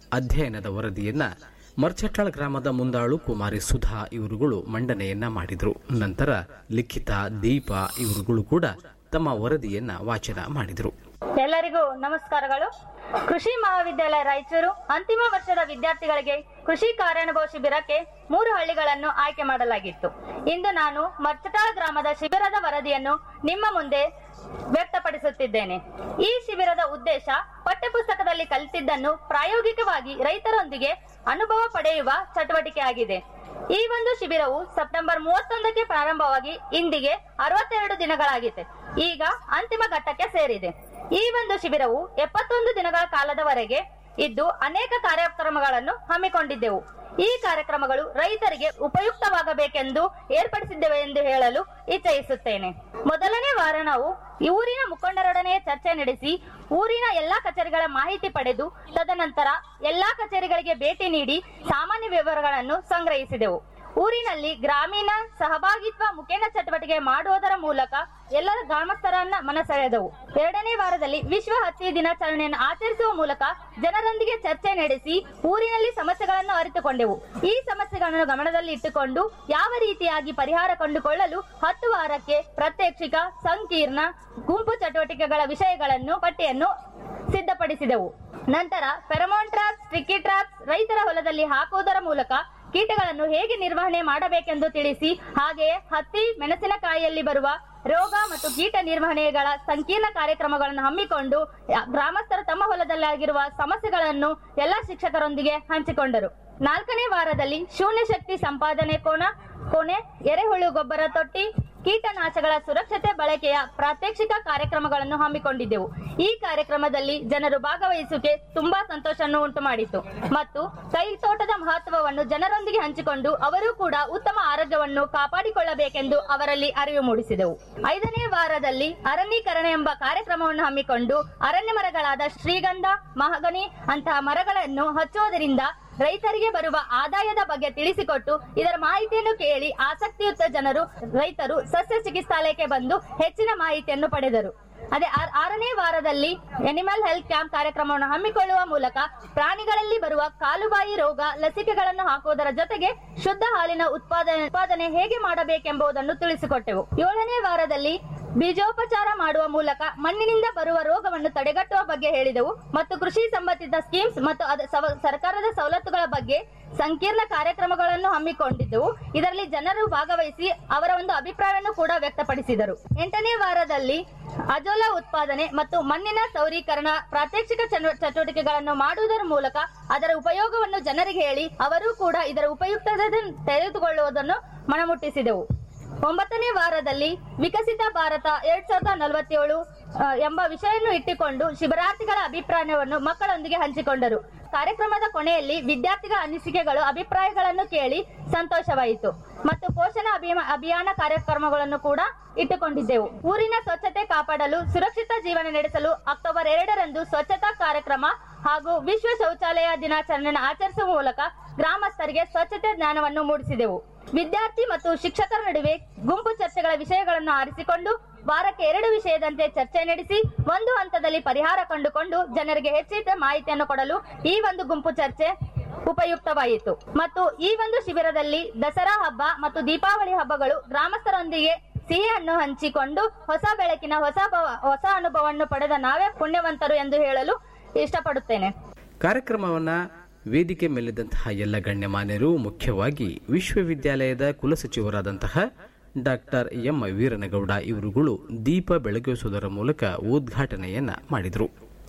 ಅಧ್ಯಯನದ ವರದಿಯನ್ನ ಮರ್ಚಟ್ಟಾಳ್ ಗ್ರಾಮದ ಮುಂದಾಳು ಕುಮಾರಿ ಸುಧಾ ಇವರುಗಳು ಮಂಡನೆಯನ್ನ ಮಾಡಿದರು ನಂತರ ಲಿಖಿತ ದೀಪ ಇವರುಗಳು ಕೂಡ ತಮ್ಮ ವರದಿಯನ್ನ ವಾಚನ ಮಾಡಿದರು ಎಲ್ಲರಿಗೂ ನಮಸ್ಕಾರಗಳು ಕೃಷಿ ಮಹಾವಿದ್ಯಾಲಯ ರಾಯಚೂರು ಅಂತಿಮ ವರ್ಷದ ವಿದ್ಯಾರ್ಥಿಗಳಿಗೆ ಕೃಷಿ ಕಾರ್ಯಾನುಭವ ಶಿಬಿರಕ್ಕೆ ಮೂರು ಹಳ್ಳಿಗಳನ್ನು ಆಯ್ಕೆ ಮಾಡಲಾಗಿತ್ತು ಇಂದು ನಾನು ಮರ್ಚಟಾಳ ಗ್ರಾಮದ ಶಿಬಿರದ ವರದಿಯನ್ನು ನಿಮ್ಮ ಮುಂದೆ ವ್ಯಕ್ತಪಡಿಸುತ್ತಿದ್ದೇನೆ ಈ ಶಿಬಿರದ ಉದ್ದೇಶ ಪಠ್ಯಪುಸ್ತಕದಲ್ಲಿ ಕಲಿತಿದ್ದನ್ನು ಪ್ರಾಯೋಗಿಕವಾಗಿ ರೈತರೊಂದಿಗೆ ಅನುಭವ ಪಡೆಯುವ ಚಟುವಟಿಕೆಯಾಗಿದೆ ಈ ಒಂದು ಶಿಬಿರವು ಸೆಪ್ಟೆಂಬರ್ ಮೂವತ್ತೊಂದಕ್ಕೆ ಪ್ರಾರಂಭವಾಗಿ ಇಂದಿಗೆ ಅರವತ್ತೆರಡು ದಿನಗಳಾಗಿದೆ ಈಗ ಅಂತಿಮ ಘಟ್ಟಕ್ಕೆ ಸೇರಿದೆ ಈ ಒಂದು ಶಿಬಿರವು ಎಪ್ಪತ್ತೊಂದು ದಿನಗಳ ಕಾಲದವರೆಗೆ ಇದ್ದು ಅನೇಕ ಕಾರ್ಯಕ್ರಮಗಳನ್ನು ಹಮ್ಮಿಕೊಂಡಿದ್ದೆವು ಈ ಕಾರ್ಯಕ್ರಮಗಳು ರೈತರಿಗೆ ಉಪಯುಕ್ತವಾಗಬೇಕೆಂದು ಏರ್ಪಡಿಸಿದ್ದೇವೆ ಎಂದು ಹೇಳಲು ಇಚ್ಛಯಿಸುತ್ತೇನೆ ಮೊದಲನೇ ವಾರ ನಾವು ಈ ಊರಿನ ಮುಖಂಡರೊಡನೆ ಚರ್ಚೆ ನಡೆಸಿ ಊರಿನ ಎಲ್ಲಾ ಕಚೇರಿಗಳ ಮಾಹಿತಿ ಪಡೆದು ತದನಂತರ ಎಲ್ಲಾ ಕಚೇರಿಗಳಿಗೆ ಭೇಟಿ ನೀಡಿ ಸಾಮಾನ್ಯ ವಿವರಗಳನ್ನು ಸಂಗ್ರಹಿಸಿದೆವು ಊರಿನಲ್ಲಿ ಗ್ರಾಮೀಣ ಸಹಭಾಗಿತ್ವ ಮುಖೇನ ಚಟುವಟಿಕೆ ಮಾಡುವುದರ ಮೂಲಕ ಎಲ್ಲ ಗ್ರಾಮಸ್ಥರನ್ನ ಮನಸೆಳೆದವು ಎರಡನೇ ವಾರದಲ್ಲಿ ವಿಶ್ವ ಹತ್ತಿ ದಿನಾಚರಣೆಯನ್ನು ಆಚರಿಸುವ ಮೂಲಕ ಜನರೊಂದಿಗೆ ಚರ್ಚೆ ನಡೆಸಿ ಊರಿನಲ್ಲಿ ಸಮಸ್ಯೆಗಳನ್ನು ಅರಿತುಕೊಂಡೆವು ಈ ಸಮಸ್ಯೆಗಳನ್ನು ಗಮನದಲ್ಲಿ ಇಟ್ಟುಕೊಂಡು ಯಾವ ರೀತಿಯಾಗಿ ಪರಿಹಾರ ಕಂಡುಕೊಳ್ಳಲು ಹತ್ತು ವಾರಕ್ಕೆ ಪ್ರಾತ್ಯಕ್ಷಿಕ ಸಂಕೀರ್ಣ ಗುಂಪು ಚಟುವಟಿಕೆಗಳ ವಿಷಯಗಳನ್ನು ಪಟ್ಟಿಯನ್ನು ಸಿದ್ಧಪಡಿಸಿದೆವು ನಂತರ ಫೆರಮೋನ್ ಟ್ರಾಪ್ಸ್ ಸ್ಟಿಕ್ಕಿ ಟ್ರಾಪ್ಸ್ ರೈತರ ಹೊಲದಲ್ಲಿ ಹಾಕುವುದರ ಮೂಲಕ ಕೀಟಗಳನ್ನು ಹೇಗೆ ನಿರ್ವಹಣೆ ಮಾಡಬೇಕೆಂದು ತಿಳಿಸಿ ಹಾಗೆಯೇ ಹತ್ತಿ ಮೆಣಸಿನಕಾಯಿಯಲ್ಲಿ ಬರುವ ರೋಗ ಮತ್ತು ಕೀಟ ನಿರ್ವಹಣೆಗಳ ಸಂಕೀರ್ಣ ಕಾರ್ಯಕ್ರಮಗಳನ್ನು ಹಮ್ಮಿಕೊಂಡು ಯ- ಗ್ರಾಮಸ್ಥರು ತಮ್ಮ ಹೊಲದಲ್ಲಾಗಿರುವ ಸಮಸ್ಯೆಗಳನ್ನು ಎಲ್ಲಾ ಶಿಕ್ಷಕರೊಂದಿಗೆ ಹಂಚಿಕೊಂಡರು ನಾಲ್ಕನೇ ವಾರದಲ್ಲಿ ಶೂನ್ಯ ಶಕ್ತಿ ಸಂಪಾದನೆ ಕೋನ ಕೊನೆ ಎರೆಹುಳು ಗೊಬ್ಬರ ತೊಟ್ಟಿ ಕೀಟನಾಶಕಗಳ ಸುರಕ್ಷತೆ ಬಳಕೆಯ ಪ್ರಾತ್ಯಕ್ಷಿಕ ಕಾರ್ಯಕ್ರಮಗಳನ್ನು ಹಮ್ಮಿಕೊಂಡಿದ್ದೆವು ಈ ಕಾರ್ಯಕ್ರಮದಲ್ಲಿ ಜನರು ಭಾಗವಹಿಸುವಿಕೆ ತುಂಬಾ ಸಂತೋಷವನ್ನು ಉಂಟು ಮಾಡಿತು ಮತ್ತು ಕೈ ತೋಟದ ಮಹತ್ವವನ್ನು ಜನರೊಂದಿಗೆ ಹಂಚಿಕೊಂಡು ಅವರು ಕೂಡ ಉತ್ತಮ ಆರೋಗ್ಯವನ್ನು ಕಾಪಾಡಿಕೊಳ್ಳಬೇಕೆಂದು ಅವರಲ್ಲಿ ಅರಿವು ಮೂಡಿಸಿದೆವು ಐದನೇ ವಾರದಲ್ಲಿ ಅರಣ್ಯೀಕರಣ ಎಂಬ ಕಾರ್ಯಕ್ರಮವನ್ನು ಹಮ್ಮಿಕೊಂಡು ಅರಣ್ಯ ಮರಗಳಾದ ಶ್ರೀಗಂಧ ಮಹಗನಿ ಅಂತಹ ಮರಗಳನ್ನು ಹಚ್ಚುವುದರಿಂದ ರೈತರಿಗೆ ಬರುವ ಆದಾಯದ ಬಗ್ಗೆ ತಿಳಿಸಿಕೊಟ್ಟು ಇದರ ಮಾಹಿತಿಯನ್ನು ಕೇಳಿ ಆಸಕ್ತಿಯುತ ಜನರು ರೈತರು ಸಸ್ಯ ಚಿಕಿತ್ಸಾಲಯಕ್ಕೆ ಬಂದು ಹೆಚ್ಚಿನ ಮಾಹಿತಿಯನ್ನು ಪಡೆದರು ಅದೇ ಆರ್- ಆರನೇ ವಾರದಲ್ಲಿ ಎನಿಮಲ್ ಹೆಲ್ತ್ ಕ್ಯಾಂಪ್ ಕಾರ್ಯಕ್ರಮವನ್ನು ಹಮ್ಮಿಕೊಳ್ಳುವ ಮೂಲಕ ಪ್ರಾಣಿಗಳಲ್ಲಿ ಬರುವ ಕಾಲುಬಾಯಿ ರೋಗ ಲಸಿಕೆಗಳನ್ನು ಹಾಕುವುದರ ಜೊತೆಗೆ ಶುದ್ಧ ಹಾಲಿನ ಉತ್ಪಾದನೆ ಉತ್ಪಾದನೆ ಹೇಗೆ ಮಾಡಬೇಕೆಂಬುದನ್ನು ತಿಳಿಸಿಕೊಟ್ಟೆವು ಏಳನೇ ವಾರದಲ್ಲಿ ಬೀಜೋಪಚಾರ ಮಾಡುವ ಮೂಲಕ ಮಣ್ಣಿನಿಂದ ಬರುವ ರೋಗವನ್ನು ತಡೆಗಟ್ಟುವ ಬಗ್ಗೆ ಹೇಳಿದೆವು ಮತ್ತು ಕೃಷಿ ಸಂಬಂಧಿತ ಸ್ಕೀಮ್ಸ್ ಮತ್ತು ಅದ- ಸವ- ಸರ್ಕಾರದ ಸವಲತ್ತುಗಳ ಬಗ್ಗೆ ಸಂಕೀರ್ಣ ಕಾರ್ಯಕ್ರಮಗಳನ್ನು ಹಮ್ಮಿಕೊಂಡಿದ್ದೆವು ಇದರಲ್ಲಿ ಜನರು ಭಾಗವಹಿಸಿ ಅವರ ಒಂದು ಅಭಿಪ್ರಾಯವನ್ನು ಕೂಡ ವ್ಯಕ್ತಪಡಿಸಿದರು ಎಂಟನೇ ವಾರದಲ್ಲಿ ಅಜೋಲಾ ಉತ್ಪಾದನೆ ಮತ್ತು ಮಣ್ಣಿನ ಸೌರೀಕರಣ ಪ್ರಾತ್ಯಕ್ಷಿಕ ಚಟು- ಚಟುವಟಿಕೆಗಳನ್ನು ಮಾಡುವುದರ ಮೂಲಕ ಅದರ ಉಪಯೋಗವನ್ನು ಜನರಿಗೆ ಹೇಳಿ ಅವರು ಕೂಡ ಇದರ ಉಪಯುಕ್ತತೆ ತೆಗೆದುಕೊಳ್ಳುವುದನ್ನು ಮನಮುಟ್ಟಿಸಿದೆವು ಒಂಬತ್ತನೇ ವಾರದಲ್ಲಿ ವಿಕಸಿತ ಭಾರತ ಎರಡ್ ಸಾವಿರದ ನಲವತ್ತೇಳು ಆ, ಎಂಬ ವಿಷಯವನ್ನು ಇಟ್ಟುಕೊಂಡು ಶಿಬಿರಾರ್ಥಿಗಳ ಅಭಿಪ್ರಾಯವನ್ನು ಮಕ್ಕಳೊಂದಿಗೆ ಹಂಚಿಕೊಂಡರು ಕಾರ್ಯಕ್ರಮದ ಕೊನೆಯಲ್ಲಿ ವಿದ್ಯಾರ್ಥಿಗಳ ಅನಿಸಿಕೆಗಳು ಅಭಿಪ್ರಾಯಗಳನ್ನು ಕೇಳಿ ಸಂತೋಷವಾಯಿತು ಮತ್ತು ಪೋಷಣ ಅಭಿಮ- ಅಭಿಯಾನ ಕಾರ್ಯಕ್ರಮಗಳನ್ನು ಕೂಡ ಇಟ್ಟುಕೊಂಡಿದ್ದೆವು ಊರಿನ ಸ್ವಚ್ಛತೆ ಕಾಪಾಡಲು ಸುರಕ್ಷಿತ ಜೀವನ ನಡೆಸಲು ಅಕ್ಟೋಬರ್ ಎರಡರಂದು ಸ್ವಚ್ಛತಾ ಕಾರ್ಯಕ್ರಮ ಹಾಗೂ ವಿಶ್ವ ಶೌಚಾಲಯ ದಿನಾಚರಣೆಯನ್ನು ಆಚರಿಸುವ ಮೂಲಕ ಗ್ರಾಮಸ್ಥರಿಗೆ ಸ್ವಚ್ಛತೆ ಜ್ಞಾನವನ್ನು ಮೂಡಿಸಿದೆವು ವಿದ್ಯಾರ್ಥಿ ಮತ್ತು ಶಿಕ್ಷಕರ ನಡುವೆ ಗುಂಪು ಚರ್ಚೆಗಳ ವಿಷಯಗಳನ್ನು ಆರಿಸಿಕೊಂಡು ವಾರಕ್ಕೆ ಎರಡು ವಿಷಯದಂತೆ ಚರ್ಚೆ ನಡೆಸಿ ಒಂದು ಹಂತದಲ್ಲಿ ಪರಿಹಾರ ಕಂಡುಕೊಂಡು ಜನರಿಗೆ ಹೆಚ್ಚಿನ ಮಾಹಿತಿಯನ್ನು ಕೊಡಲು ಈ ಒಂದು ಗುಂಪು ಚರ್ಚೆ ಉಪಯುಕ್ತವಾಯಿತು ಮತ್ತು ಈ ಒಂದು ಶಿಬಿರದಲ್ಲಿ ದಸರಾ ಹಬ್ಬ ಮತ್ತು ದೀಪಾವಳಿ ಹಬ್ಬಗಳು ಗ್ರಾಮಸ್ಥರೊಂದಿಗೆ ಸಿಹಿ ಹಣ್ಣು ಹಂಚಿಕೊಂಡು ಹೊಸ ಬೆಳಕಿನ ಹೊಸ ಭವ- ಹೊಸ ಅನುಭವವನ್ನು ಪಡೆದ ನಾವೇ ಪುಣ್ಯವಂತರು ಎಂದು ಹೇಳಲು ಇಷ್ಟಪಡುತ್ತೇನೆ ಕಾರ್ಯಕ್ರಮವನ್ನ ವೇದಿಕೆ ಮೇಲಿದ್ದಂತಹ ಎಲ್ಲ ಗಣ್ಯಮಾನ್ಯರು ಮುಖ್ಯವಾಗಿ ವಿಶ್ವವಿದ್ಯಾಲಯದ ಕುಲಸಚಿವರಾದಂತಹ ಡಾಕ್ಟರ್ ಎಂ ವೀರನಗೌಡ ಇವರುಗಳು ದೀಪ ಬೆಳಗಿಸುವುದರ ಮೂಲಕ ಉದ್ಘಾಟನೆಯನ್ನ ಮಾಡಿದರು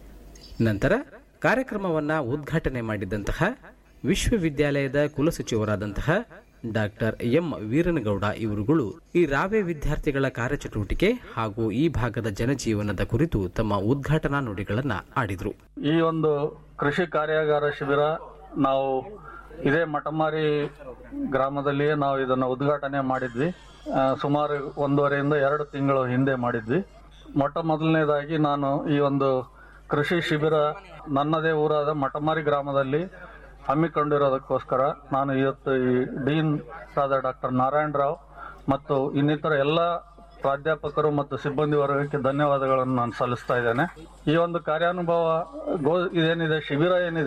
ನಂತರ ಕಾರ್ಯಕ್ರಮವನ್ನ ಉದ್ಘಾಟನೆ ಮಾಡಿದಂತಹ ವಿಶ್ವವಿದ್ಯಾಲಯದ ಕುಲಸಚಿವರಾದಂತಹ ಡಾಕ್ಟರ್ ಎಂ ವೀರನಗೌಡ ಇವರುಗಳು ಈ ರಾವೆ ವಿದ್ಯಾರ್ಥಿಗಳ ಕಾರ್ಯಚಟುವಟಿಕೆ ಹಾಗೂ ಈ ಭಾಗದ ಜನಜೀವನದ ಕುರಿತು ತಮ್ಮ ಉದ್ಘಾಟನಾ ನುಡಿಗಳನ್ನ ಆಡಿದರು ಈ ಒಂದು ಕೃಷಿ ಕಾರ್ಯಾಗಾರ ಶಿಬಿರ ನಾವು ಇದೇ ಮಟಮಾರಿ ಗ್ರಾಮದಲ್ಲಿಯೇ ನಾವು ಇದನ್ನು ಉದ್ಘಾಟನೆ ಮಾಡಿದ್ವಿ ಆ, ಸುಮಾರು ಒಂದೂವರೆಯಿಂದ ಎರಡು ತಿಂಗಳು ಹಿಂದೆ ಮಾಡಿದ್ವಿ ಮೊಟ್ಟ ಮೊದಲನೇದಾಗಿ ನಾನು ಈ ಒಂದು ಕೃಷಿ ಶಿಬಿರ ನನ್ನದೇ ಊರಾದ ಮಟಮಾರಿ ಗ್ರಾಮದಲ್ಲಿ ಹಮ್ಮಿಕೊಂಡಿರೋದಕ್ಕೋಸ್ಕರ ನಾನು ಇವತ್ತು ಈ ಡೀನ್ ಆದ ಡಾಕ್ಟರ್ ನಾರಾಯಣ ರಾವ್ ಮತ್ತು ಇನ್ನಿತರ ಎಲ್ಲ ಪ್ರಾಧ್ಯಾಪಕರು ಮತ್ತು ಸಿಬ್ಬಂದಿ ವರ್ಗಕ್ಕೆ ಧನ್ಯವಾದಗಳನ್ನು ನಾನು ಸಲ್ಲಿಸ್ತಾ ಇದ್ದೇನೆ ಈ ಒಂದು ಕಾರ್ಯಾನುಭವ ಗೋ ಇದೇನಿದೆ ಶಿಬಿರ ಏನಿದೆ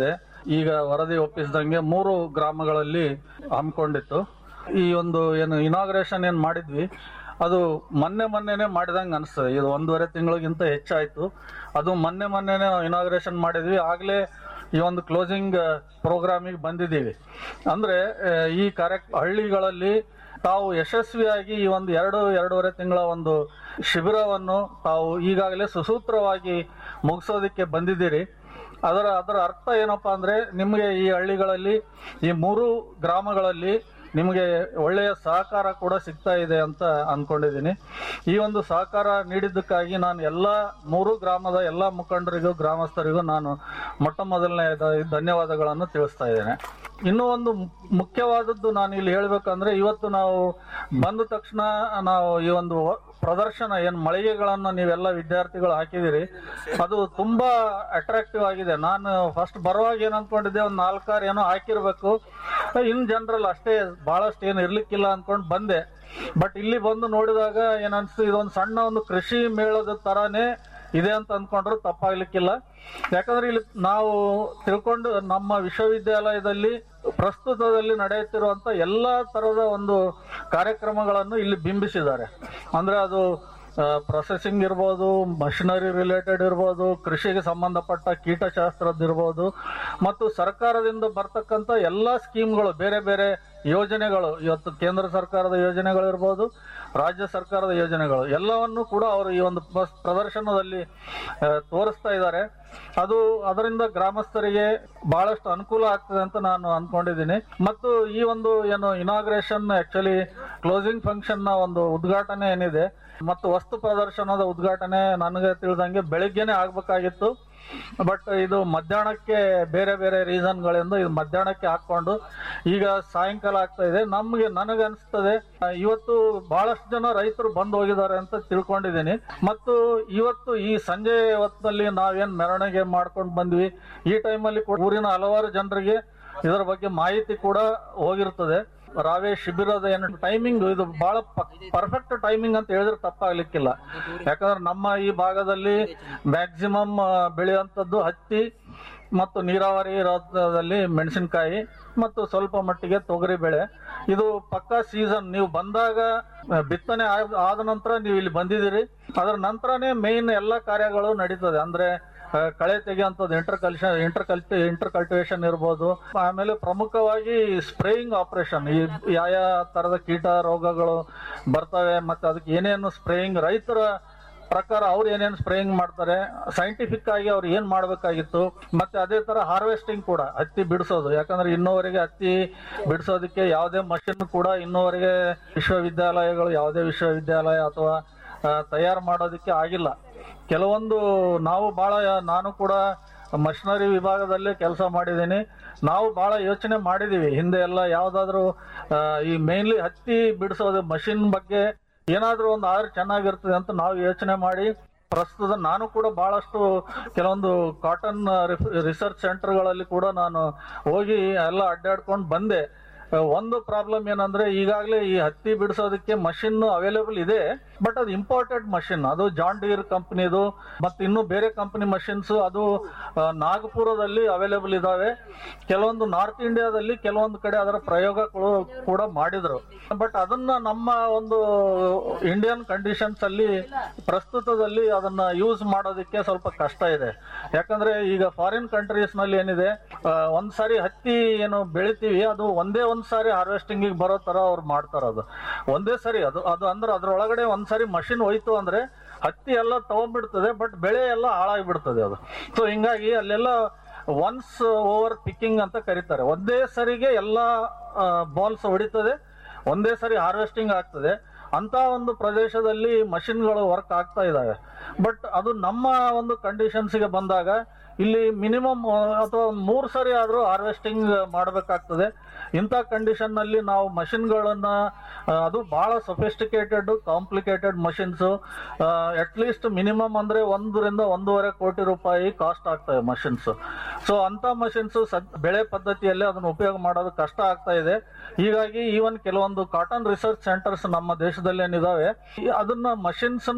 ಈಗ ವರದಿ ಒಪ್ಪಿಸಿದಂಗೆ ಮೂರು ಗ್ರಾಮಗಳಲ್ಲಿ ಹಮ್ಮಿಕೊಂಡಿತ್ತು ಈ ಒಂದು ಏನು ಇನಾಗ್ರೇಷನ್ ಏನು ಮಾಡಿದ್ವಿ ಅದು ಮೊನ್ನೆ ಮೊನ್ನೆನೆ ಮಾಡಿದಂಗೆ ಅನಿಸ್ತದೆ ಇದು ಒಂದೂವರೆ ತಿಂಗಳಿಗಿಂತ ಹೆಚ್ಚಾಯಿತು ಅದು ಮೊನ್ನೆ ಮೊನ್ನೆನೆ ನಾವು ಇನಾಗ್ರೇಷನ್ ಮಾಡಿದ್ವಿ ಆಗಲೇ ಈ ಒಂದು ಕ್ಲೋಸಿಂಗ್ ಪ್ರೋಗ್ರಾಮಿಗೆ ಬಂದಿದ್ದೀವಿ ಅಂದರೆ ಈ ಕಾರ್ಯ ಹಳ್ಳಿಗಳಲ್ಲಿ ತಾವು ಯಶಸ್ವಿಯಾಗಿ ಈ ಒಂದು ಎರಡು ಎರಡೂವರೆ ತಿಂಗಳ ಒಂದು ಶಿಬಿರವನ್ನು ತಾವು ಈಗಾಗಲೇ ಸುಸೂತ್ರವಾಗಿ ಮುಗಿಸೋದಕ್ಕೆ ಬಂದಿದ್ದೀರಿ ಅದರ ಅದರ ಅರ್ಥ ಏನಪ್ಪಾ ಅಂದ್ರೆ ನಿಮಗೆ ಈ ಹಳ್ಳಿಗಳಲ್ಲಿ ಈ ಮೂರು ಗ್ರಾಮಗಳಲ್ಲಿ ನಿಮಗೆ ಒಳ್ಳೆಯ ಸಹಕಾರ ಕೂಡ ಸಿಗ್ತಾ ಇದೆ ಅಂತ ಅನ್ಕೊಂಡಿದ್ದೀನಿ ಈ ಒಂದು ಸಹಕಾರ ನೀಡಿದ್ದಕ್ಕಾಗಿ ನಾನು ಎಲ್ಲ ಮೂರು ಗ್ರಾಮದ ಎಲ್ಲ ಮುಖಂಡರಿಗೂ ಗ್ರಾಮಸ್ಥರಿಗೂ ನಾನು ಮೊಟ್ಟ ಮೊದಲನೇ ಧನ್ಯವಾದಗಳನ್ನು ತಿಳಿಸ್ತಾ ಇದ್ದೇನೆ ಇನ್ನೂ ಒಂದು ಮು- ಮುಖ್ಯವಾದದ್ದು ನಾನು ಇಲ್ಲಿ ಹೇಳ್ಬೇಕಂದ್ರೆ ಇವತ್ತು ನಾವು ಬಂದ ತಕ್ಷಣ ನಾವು ಈ ಒಂದು ವ- ಪ್ರದರ್ಶನ ಏನು ಮಳಿಗೆಗಳನ್ನು ನೀವೆಲ್ಲ ವಿದ್ಯಾರ್ಥಿಗಳು ಹಾಕಿದಿರಿ ಅದು ತುಂಬಾ ಅಟ್ರಾಕ್ಟಿವ್ ಆಗಿದೆ ನಾನು ಫಸ್ಟ್ ಬರುವಾಗ ಏನ್ ಅನ್ಕೊಂಡಿದ್ದೆ ಒಂದು ನಾಲ್ಕಾರು ಏನೋ ಹಾಕಿರ್ಬೇಕು ಇನ್ ಜನರಲ್ ಅಷ್ಟೇ ಬಹಳಷ್ಟು ಏನು ಇರ್ಲಿಕ್ಕಿಲ್ಲ ಅನ್ಕೊಂಡು ಬಂದೆ ಬಟ್ ಇಲ್ಲಿ ಬಂದು ನೋಡಿದಾಗ ಏನ್ ಅನ್ಸ್ತು ಇದೊಂದು ಸಣ್ಣ ಒಂದು ಕೃಷಿ ಮೇಳದ ತರಾನೇ ಇದೆ ಅಂತ ಅನ್ಕೊಂಡ್ರು ತಪ್ಪಾಗ್ಲಿಕ್ಕಿಲ್ಲ ಯಾಕಂದ್ರೆ ಇಲ್ಲಿ ನಾವು ತಿಳ್ಕೊಂಡು ನಮ್ಮ ವಿಶ್ವವಿದ್ಯಾಲಯದಲ್ಲಿ ಪ್ರಸ್ತುತದಲ್ಲಿ ನಡೆಯುತ್ತಿರುವಂತ ಎಲ್ಲಾ ತರದ ಒಂದು ಕಾರ್ಯಕ್ರಮಗಳನ್ನು ಇಲ್ಲಿ ಬಿಂಬಿಸಿದ್ದಾರೆ ಅಂದ್ರೆ ಅದು ಪ್ರೊಸೆಸಿಂಗ್ ಇರ್ಬೋದು ಮಷಿನರಿ ರಿಲೇಟೆಡ್ ಇರ್ಬೋದು ಕೃಷಿಗೆ ಸಂಬಂಧಪಟ್ಟ ಕೀಟಶಾಸ್ತ್ರದ್ದು ಇರ್ಬೋದು ಮತ್ತು ಸರ್ಕಾರದಿಂದ ಬರ್ತಕ್ಕಂಥ ಎಲ್ಲ ಸ್ಕೀಮ್ಗಳು ಬೇರೆ ಬೇರೆ ಯೋಜನೆಗಳು ಇವತ್ತು ಕೇಂದ್ರ ಸರ್ಕಾರದ ಯೋಜನೆಗಳು ಇರ್ಬೋದು ರಾಜ್ಯ ಸರ್ಕಾರದ ಯೋಜನೆಗಳು ಎಲ್ಲವನ್ನು ಕೂಡ ಅವರು ಈ ಒಂದು ಬಸ್ ಪ್ರದರ್ಶನದಲ್ಲಿ ಆ, ತೋರಿಸ್ತಾ ಇದ್ದಾರೆ ಅದು ಅದರಿಂದ ಗ್ರಾಮಸ್ಥರಿಗೆ ಬಹಳಷ್ಟು ಅನುಕೂಲ ಆಗ್ತದೆ ಅಂತ ನಾನು ಅನ್ಕೊಂಡಿದ್ದೀನಿ ಮತ್ತು ಈ ಒಂದು ಏನು ಇನಾಗ್ರೇಷನ್ ಆಕ್ಚುಲಿ ಕ್ಲೋಸಿಂಗ್ ಫಂಕ್ಷನ್ ನ ಒಂದು ಉದ್ಘಾಟನೆ ಏನಿದೆ ಮತ್ತು ವಸ್ತು ಪ್ರದರ್ಶನದ ಉದ್ಘಾಟನೆ ನನಗೆ ತಿಳಿದಂಗೆ ಬೆಳಿಗ್ಗೆನೆ ಆಗ್ಬೇಕಾಗಿತ್ತು ಬಟ್ ಇದು ಮಧ್ಯಾಹ್ನಕ್ಕೆ ಬೇರೆ ಬೇರೆ ರೀಸನ್ಗಳಿಂದ ಇದು ಮಧ್ಯಾಹ್ನಕ್ಕೆ ಹಾಕೊಂಡು ಈಗ ಸಾಯಂಕಾಲ ಆಗ್ತಾ ಇದೆ ನಮ್ಗೆ ನನಗೆ ಅನಿಸ್ತದೆ ಆ, ಇವತ್ತು ಬಹಳಷ್ಟು ಜನ ರೈತರು ಬಂದು ಹೋಗಿದ್ದಾರೆ ಅಂತ ತಿಳ್ಕೊಂಡಿದ್ದೀನಿ ಮತ್ತು ಇವತ್ತು ಈ ಸಂಜೆ ಹೊತ್ತಿನಲ್ಲಿ ನಾವೇನ್ ಮೆರವಣಿಗೆ ಮಾಡ್ಕೊಂಡು ಬಂದ್ವಿ ಈ ಟೈಮಲ್ಲಿ ಕೂಡ ಊರಿನ ಹಲವಾರು ಜನರಿಗೆ ಇದರ ಬಗ್ಗೆ ಮಾಹಿತಿ ಕೂಡ ಹೋಗಿರ್ತದೆ ರಾವೇ ಶಿಬಿರದ ಏನು ಟೈಮಿಂಗ್ ಇದು ಬಹಳ ಪರ್ಫೆಕ್ಟ್ ಟೈಮಿಂಗ್ ಅಂತ ಹೇಳಿದ್ರೆ ತಪ್ಪಾಗ್ಲಿಕ್ಕಿಲ್ಲ ಯಾಕಂದ್ರೆ ನಮ್ಮ ಈ ಭಾಗದಲ್ಲಿ ಮ್ಯಾಕ್ಸಿಮಮ್ ಬೆಳೆಯುವಂಥದ್ದು ಹತ್ತಿ ಮತ್ತು ನೀರಾವರಿ ಇರೋದ್ರಲ್ಲಿ ಮೆಣಸಿನಕಾಯಿ ಮತ್ತು ಸ್ವಲ್ಪ ಮಟ್ಟಿಗೆ ತೊಗರಿ ಬೆಳೆ ಇದು ಪಕ್ಕಾ ಸೀಸನ್ ನೀವು ಬಂದಾಗ ಆ, ಬಿತ್ತನೆ ಆದ- ಆದ ನಂತರ ನೀವು ಇಲ್ಲಿ ಬಂದಿದ್ದೀರಿ ಅದರ ನಂತರನೇ ಮೇನ್ ಎಲ್ಲ ಕಾರ್ಯಗಳು ನಡೀತದೆ ಅಂದ್ರೆ ಆ, ಕಳೆ ತೆಗೆಯುವಂಥದ್ದು ಇಂಟರ್ ಕಲ್ಷನ್ ಇಂಟರ್ ಕಲ್ಟಿ ಇಂಟರ್ ಕಲ್ಟಿವೇಶನ್ ಇರ್ಬೋದು ಆಮೇಲೆ ಪ್ರಮುಖವಾಗಿ ಸ್ಪ್ರೇಯಿಂಗ್ ಆಪರೇಷನ್ ಈ ಯಾವ ಯಾವ ತರದ ಕೀಟ ರೋಗಗಳು ಬರ್ತವೆ ಮತ್ತೆ ಅದಕ್ಕೆ ಏನೇನು ಸ್ಪ್ರೇಯಿಂಗ್ ರೈತರ ಪ್ರಕಾರ ಅವ್ರು ಏನೇನು ಸ್ಪ್ರೇಯಿಂಗ್ ಮಾಡ್ತಾರೆ ಸೈಂಟಿಫಿಕ್ ಆಗಿ ಅವ್ರು ಏನ್ ಮಾಡ್ಬೇಕಾಗಿತ್ತು ಮತ್ತೆ ಅದೇ ತರ ಹಾರ್ವೆಸ್ಟಿಂಗ್ ಕೂಡ ಹತ್ತಿ ಬಿಡಿಸೋದು ಯಾಕಂದ್ರೆ ಇನ್ನೂವರೆಗೆ ಹತ್ತಿ ಬಿಡಿಸೋದಕ್ಕೆ ಯಾವುದೇ ಮಷಿನ್ ಕೂಡ ಇನ್ನೂವರೆಗೆ ವಿಶ್ವವಿದ್ಯಾಲಯಗಳು ಯಾವುದೇ ವಿಶ್ವವಿದ್ಯಾಲಯ ಅಥವಾ ತಯಾರು ಮಾಡೋದಕ್ಕೆ ಆಗಿಲ್ಲ ಕೆಲವೊಂದು ನಾವು ಬಹಳ ನಾನು ಕೂಡ ಮಷಿನರಿ ವಿಭಾಗದಲ್ಲೇ ಕೆಲಸ ಮಾಡಿದ್ದೀನಿ ನಾವು ಬಹಳ ಯೋಚನೆ ಮಾಡಿದೀವಿ ಹಿಂದೆ ಎಲ್ಲ ಯಾವ್ದಾದ್ರು ಆ, ಈ ಮೇನ್ಲಿ ಹತ್ತಿ ಬಿಡಿಸೋದು ಮಷಿನ್ ಬಗ್ಗೆ ಏನಾದ್ರೂ ಒಂದು ಆದ್ರೆ ಚೆನ್ನಾಗಿರ್ತದೆ ಅಂತ ನಾವು ಯೋಚನೆ ಮಾಡಿ ಪ್ರಸ್ತುತ ನಾನು ಕೂಡ ಬಹಳಷ್ಟು ಕೆಲವೊಂದು ಕಾಟನ್ ರಿಸರ್ಚ್ ಸೆಂಟರ್ಗಳಲ್ಲಿ ಕೂಡ ನಾನು ಹೋಗಿ ಎಲ್ಲ ಅಡ್ಡಾಡ್ಕೊಂಡು ಬಂದೆ ಆ, ಒಂದು ಪ್ರಾಬ್ಲಮ್ ಏನಂದ್ರೆ ಈಗಾಗಲೇ ಈ ಹತ್ತಿ ಬಿಡಿಸೋದಕ್ಕೆ ಮಷಿನ್ ಅವೈಲೇಬಲ್ ಇದೆ ಬಟ್ ಅದು ಇಂಪೋರ್ಟೆಡ್ ಮಷಿನ್ ಅದು ಜಾನ್ ಡೀರ್ ಕಂಪನಿದು ಮತ್ತೆ ಇನ್ನು ಬೇರೆ ಕಂಪನಿ ಮಷಿನ್ಸ್ ಅದು ಆ, ನಾಗಪುರದಲ್ಲಿ ಅವೈಲೇಬಲ್ ಇದಾವೆ ಕೆಲವೊಂದು ನಾರ್ತ್ ಇಂಡಿಯಾದಲ್ಲಿ ಕೆಲವೊಂದು ಕಡೆ ಅದರ ಪ್ರಯೋಗಗಳು ಕೂಡ ಮಾಡಿದ್ರು ಬಟ್ ಅದನ್ನ ನಮ್ಮ ಒಂದು ಇಂಡಿಯನ್ ಕಂಡೀಷನ್ಸ್ ಅಲ್ಲಿ ಪ್ರಸ್ತುತದಲ್ಲಿ ಅದನ್ನ ಯೂಸ್ ಮಾಡೋದಕ್ಕೆ ಸ್ವಲ್ಪ ಕಷ್ಟ ಇದೆ ಯಾಕಂದ್ರೆ ಈಗ ಫಾರಿನ್ ಕಂಟ್ರೀಸ್ ನಲ್ಲಿ ಏನಿದೆ ಆ, ಒಂದ್ ಸಾರಿ ಹತ್ತಿ ಏನು ಬೆಳಿತೀವಿ ಅದು ಒಂದೇ ಒಂದ್ ಸಾರಿ ಹಾರ್ವೆಸ್ಟಿಂಗ್ ಬರೋ ತರ ಅವ್ರು ಮಾಡ್ತಾರ ಅದು ಒಂದೇ ಸರಿ ಅದು ಅದು ಅಂದ್ರೆ ಅದ್ರೊಳಗಡೆ ಒಂದ್ ಸಾರಿ ಮಷಿನ್ ಹೋಯ್ತು ಅಂದ್ರೆ ಹತ್ತಿ ಎಲ್ಲ ತಗೊಂಡ್ಬಿಡ್ತದೆ ಬಟ್ ಬೆಳೆ ಎಲ್ಲ ಹಾಳಾಗ್ಬಿಡ್ತದೆ ಅದು ಸೊ ಹಿಂಗಾಗಿ ಅಲ್ಲೆಲ್ಲ ಒನ್ಸ್ ಓವರ್ ಪಿಕ್ಕಿಂಗ್ ಅಂತ ಕರೀತಾರೆ ಒಂದೇ ಸರಿಗೆ ಎಲ್ಲ ಬಾಲ್ಸ್ ಹೊಡಿತದೆ ಒಂದೇ ಸರಿ ಹಾರ್ವೆಸ್ಟಿಂಗ್ ಆಗ್ತದೆ ಅಂತ ಒಂದು ಪ್ರದೇಶದಲ್ಲಿ ಮಷಿನ್ಗಳು ವರ್ಕ್ ಆಗ್ತಾ ಇದಾವೆ ಬಟ್ ಅದು ನಮ್ಮ ಒಂದು ಕಂಡೀಷನ್ಸ್ಗೆ ಬಂದಾಗ ಇಲ್ಲಿ ಮಿನಿಮಮ್ ಅಥವಾ ಮೂರು ಸರಿ ಆದರೂ ಹಾರ್ವೆಸ್ಟಿಂಗ್ ಮಾಡಬೇಕಾಗ್ತದೆ ಇಂಥ ಕಂಡೀಷನ್ ನಲ್ಲಿ ನಾವು ಮಷಿನ್ಗಳನ್ನ ಅದು ಬಹಳ sophisticated complicated machines at least minimum ಅಂದ್ರೆ ಒಂದರಿಂದ ಒಂದೂವರೆ ಕೋಟಿ ರೂಪಾಯಿ ಕಾಸ್ಟ್ ಆಗ್ತವೆ ಮಷಿನ್ಸ್ ಸೊ ಅಂತ ಮಷಿನ್ಸ್ ಬೆಳೆ ಪದ್ಧತಿಯಲ್ಲಿ ಅದನ್ನು ಉಪಯೋಗ ಮಾಡೋದು ಕಷ್ಟ ಆಗ್ತಾ ಇದೆ ಹೀಗಾಗಿ ಈವನ್ ಕೆಲವೊಂದು ಕಾಟನ್ ರಿಸರ್ಚ್ ಸೆಂಟರ್ಸ್ ನಮ್ಮ ದೇಶದಲ್ಲಿ ಏನಿದಾವೆ ಈ- ಅದನ್ನ ಮಷಿನ್ಸ್ ನ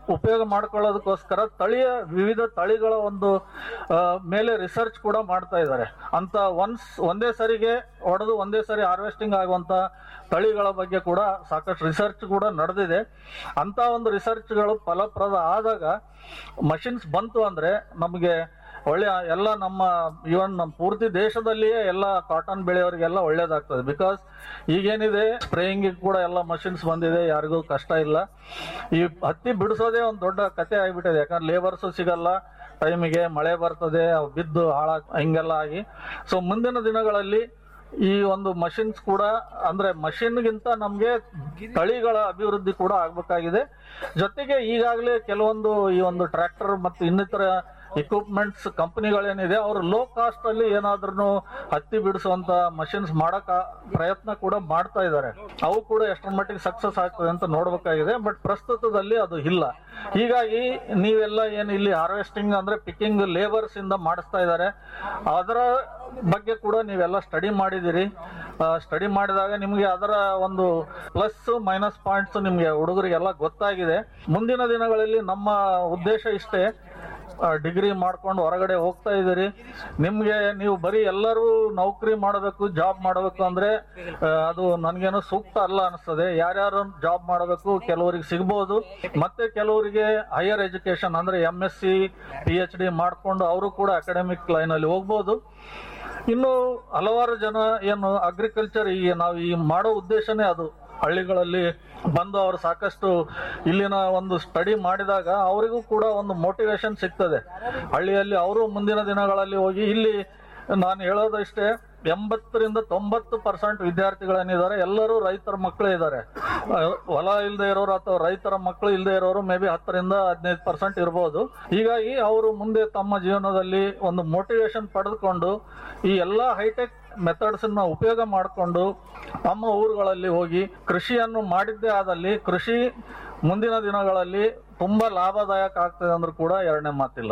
ಉಪಯೋಗ ಮಾಡ್ಕೊಳ್ಳೋದಕ್ಕೋಸ್ಕರ ತಳಿಯ ವಿವಿಧ ತಳಿಗಳ ಒಂದು ಆ, ಮೇಲೆ ರಿಸರ್ಚ್ ಕೂಡ ಮಾಡ್ತಾ ಇದ್ದಾರೆ ಅಂತ ಒನ್ಸ್ ಒಂದೇ ಸರಿಗೆ ಹೊಡೆದು ಒಂದೇ ಸರಿ ಹಾರ್ವೆಸ್ಟಿಂಗ್ ಆಗುವಂತ ತಳಿಗಳ ಬಗ್ಗೆ ಕೂಡ ಸಾಕಷ್ಟು ರಿಸರ್ಚ್ ಕೂಡ ನಡೆದಿದೆ ಅಂತ ಒಂದು ರಿಸರ್ಚ್ಗಳು ಫಲಪ್ರದ ಆದಾಗ ಮಷಿನ್ಸ್ ಬಂತು ಅಂದ್ರೆ ನಮಗೆ ಒಳ್ಳೆ ಎಲ್ಲ ನಮ್ಮ ಇವನ್ ನಮ್ಮ ಪೂರ್ತಿ ದೇಶದಲ್ಲಿಯೇ ಎಲ್ಲ ಕಾಟನ್ ಬೆಳೆಯವರಿಗೆಲ್ಲ ಒಳ್ಳೇದಾಗ್ತದೆ ಬಿಕಾಸ್ ಈಗೇನಿದೆ ಸ್ಪ್ರೇಯಿಂಗ್ ಕೂಡ ಎಲ್ಲ ಮಷಿನ್ಸ್ ಬಂದಿದೆ ಯಾರಿಗೂ ಕಷ್ಟ ಇಲ್ಲ ಈ ಹತ್ತಿ ಬಿಡಿಸೋದೇ ಒಂದು ದೊಡ್ಡ ಕತೆ ಆಗಿಬಿಟ್ಟಿದೆ ಯಾಕಂದ್ರೆ ಲೇಬರ್ಸು ಸಿಗಲ್ಲ ಟೈಮಿಗೆ ಮಳೆ ಬರ್ತದೆ ಅವು ಬಿದ್ದು ಹಾಳ ಹಿಂಗೆಲ್ಲ ಆಗಿ ಸೊ ಮುಂದಿನ ದಿನಗಳಲ್ಲಿ ಈ ಒಂದು ಮಷಿನ್ಸ್ ಕೂಡ ಅಂದ್ರೆ ಮಷಿನ್ಗಿಂತ ನಮ್ಗೆ ತಳಿಗಳ ಅಭಿವೃದ್ಧಿ ಕೂಡ ಆಗ್ಬೇಕಾಗಿದೆ ಜೊತೆಗೆ ಈಗಾಗಲೇ ಕೆಲವೊಂದು ಈ ಒಂದು ಟ್ರ್ಯಾಕ್ಟರ್ ಮತ್ತು ಇನ್ನಿತರ ಇಕ್ವಿಪ್ಮೆಂಟ್ಸ್ ಕಂಪನಿಗಳೇನಿದೆ ಅವರು ಲೋ ಕಾಸ್ಟ್ ಅಲ್ಲಿ ಏನಾದ್ರೂ ಹತ್ತಿ ಬಿಡಿಸುವಂತ ಮಷಿನ್ಸ್ ಮಾಡಕ ಪ್ರಯತ್ನ ಕೂಡ ಮಾಡ್ತಾ ಇದ್ದಾರೆ ಅವು ಕೂಡ ಎಷ್ಟರ ಮಟ್ಟಿಗೆ ಸಕ್ಸಸ್ ಆಗ್ತದೆ ಅಂತ ನೋಡ್ಬೇಕಾಗಿದೆ ಬಟ್ ಪ್ರಸ್ತುತದಲ್ಲಿ ಅದು ಇಲ್ಲ ಹೀಗಾಗಿ ನೀವೆಲ್ಲ ಏನು ಇಲ್ಲಿ ಹಾರ್ವೆಸ್ಟಿಂಗ್ ಅಂದ್ರೆ ಪಿಕ್ಕಿಂಗ್ ಲೇಬರ್ಸ್ ಇಂದ ಮಾಡಿಸ್ತಾ ಇದ್ದಾರೆ ಅದರ ಬಗ್ಗೆ ಕೂಡ ನೀವೆಲ್ಲ ಸ್ಟಡಿ ಮಾಡಿದಿರಿ ಸ್ಟಡಿ ಮಾಡಿದಾಗ ನಿಮಗೆ ಅದರ ಒಂದು ಪ್ಲಸ್ ಮೈನಸ್ ಪಾಯಿಂಟ್ಸ್ ನಿಮಗೆ ಹುಡುಗರಿಗೆಲ್ಲ ಗೊತ್ತಾಗಿದೆ ಮುಂದಿನ ದಿನಗಳಲ್ಲಿ ನಮ್ಮ ಉದ್ದೇಶ ಇಷ್ಟೇ ಡಿಗ್ರಿ ಮಾಡ್ಕೊಂಡು ಹೊರಗಡೆ ಹೋಗ್ತಾ ಇದ್ದೀರಿ ನಿಮ್ಗೆ ನೀವು ಬರೀ ಎಲ್ಲರೂ ನೌಕರಿ ಮಾಡಬೇಕು ಜಾಬ್ ಮಾಡಬೇಕು ಅಂದ್ರೆ ಆ, ಅದು ನನ್ಗೇನೋ ಸೂಕ್ತ ಅಲ್ಲ ಅನಿಸ್ತದೆ ಯಾರ್ಯಾರು ಜಾಬ್ ಮಾಡಬೇಕು ಕೆಲವರಿಗೆ ಸಿಗ್ಬೋದು ಮತ್ತೆ ಕೆಲವರಿಗೆ ಹೈಯರ್ ಎಜುಕೇಶನ್ ಅಂದ್ರೆ M S C P H D ಮಾಡ್ಕೊಂಡು ಅವರು ಕೂಡ ಅಕಾಡೆಮಿಕ್ ಲೈನ್ ಅಲ್ಲಿ ಹೋಗ್ಬೋದು ಇನ್ನು ಹಲವಾರು ಜನ ಏನು ಅಗ್ರಿಕಲ್ಚರ್ ಈ ನಾವು ಈ ಮಾಡೋ ಉದ್ದೇಶನೇ ಅದು ಹಳ್ಳಿಗಳಲ್ಲಿ ಬಂದು ಅವರು ಸಾಕಷ್ಟು ಇಲ್ಲಿನ ಒಂದು ಸ್ಟಡಿ ಮಾಡಿದಾಗ ಅವರಿಗೂ ಕೂಡ ಒಂದು ಮೋಟಿವೇಶನ್ ಸಿಗ್ತದೆ ಹಳ್ಳಿಯಲ್ಲಿ ಅವರು ಮುಂದಿನ ದಿನಗಳಲ್ಲಿ ಹೋಗಿ ಇಲ್ಲಿ ನಾನು ಹೇಳೋದಷ್ಟೇ ಎಂಬತ್ತರಿಂದ ತೊಂಬತ್ತು ಪರ್ಸೆಂಟ್ ವಿದ್ಯಾರ್ಥಿಗಳೇನಿದ್ದಾರೆ ಎಲ್ಲರೂ ರೈತರ ಮಕ್ಕಳೇ ಇದ್ದಾರೆ ಅಹ್, ಹೊಲ ಇಲ್ಲದೆ ಇರೋರು ಅಥವಾ ರೈತರ ಮಕ್ಕಳು ಇಲ್ಲದೆ ಇರೋರು ಮೇ ಬಿ ಹತ್ತರಿಂದ ಹದಿನೈದು ಪರ್ಸೆಂಟ್ ಇರ್ಬೋದು ಹೀಗಾಗಿ ಅವರು ಮುಂದೆ ತಮ್ಮ ಜೀವನದಲ್ಲಿ ಒಂದು ಮೋಟಿವೇಶನ್ ಪಡೆದುಕೊಂಡು ಈ ಎಲ್ಲ ಹೈಟೆಕ್ ಮೆಥಡ್ಸ್ ಅನ್ನ ಉಪಯೋಗ ಮಾಡಿಕೊಂಡು ತಮ್ಮ ಊರುಗಳಲ್ಲಿ ಹೋಗಿ ಕೃಷಿಯನ್ನು ಮಾಡಿದ್ದೇ ಆದಲ್ಲಿ ಕೃಷಿ ಮುಂದಿನ ದಿನಗಳಲ್ಲಿ ತುಂಬಾ ಲಾಭದಾಯಕ ಆಗ್ತದೆ ಅಂದ್ರೂ ಕೂಡ ಎರಡನೇ ಮಾತಿಲ್ಲ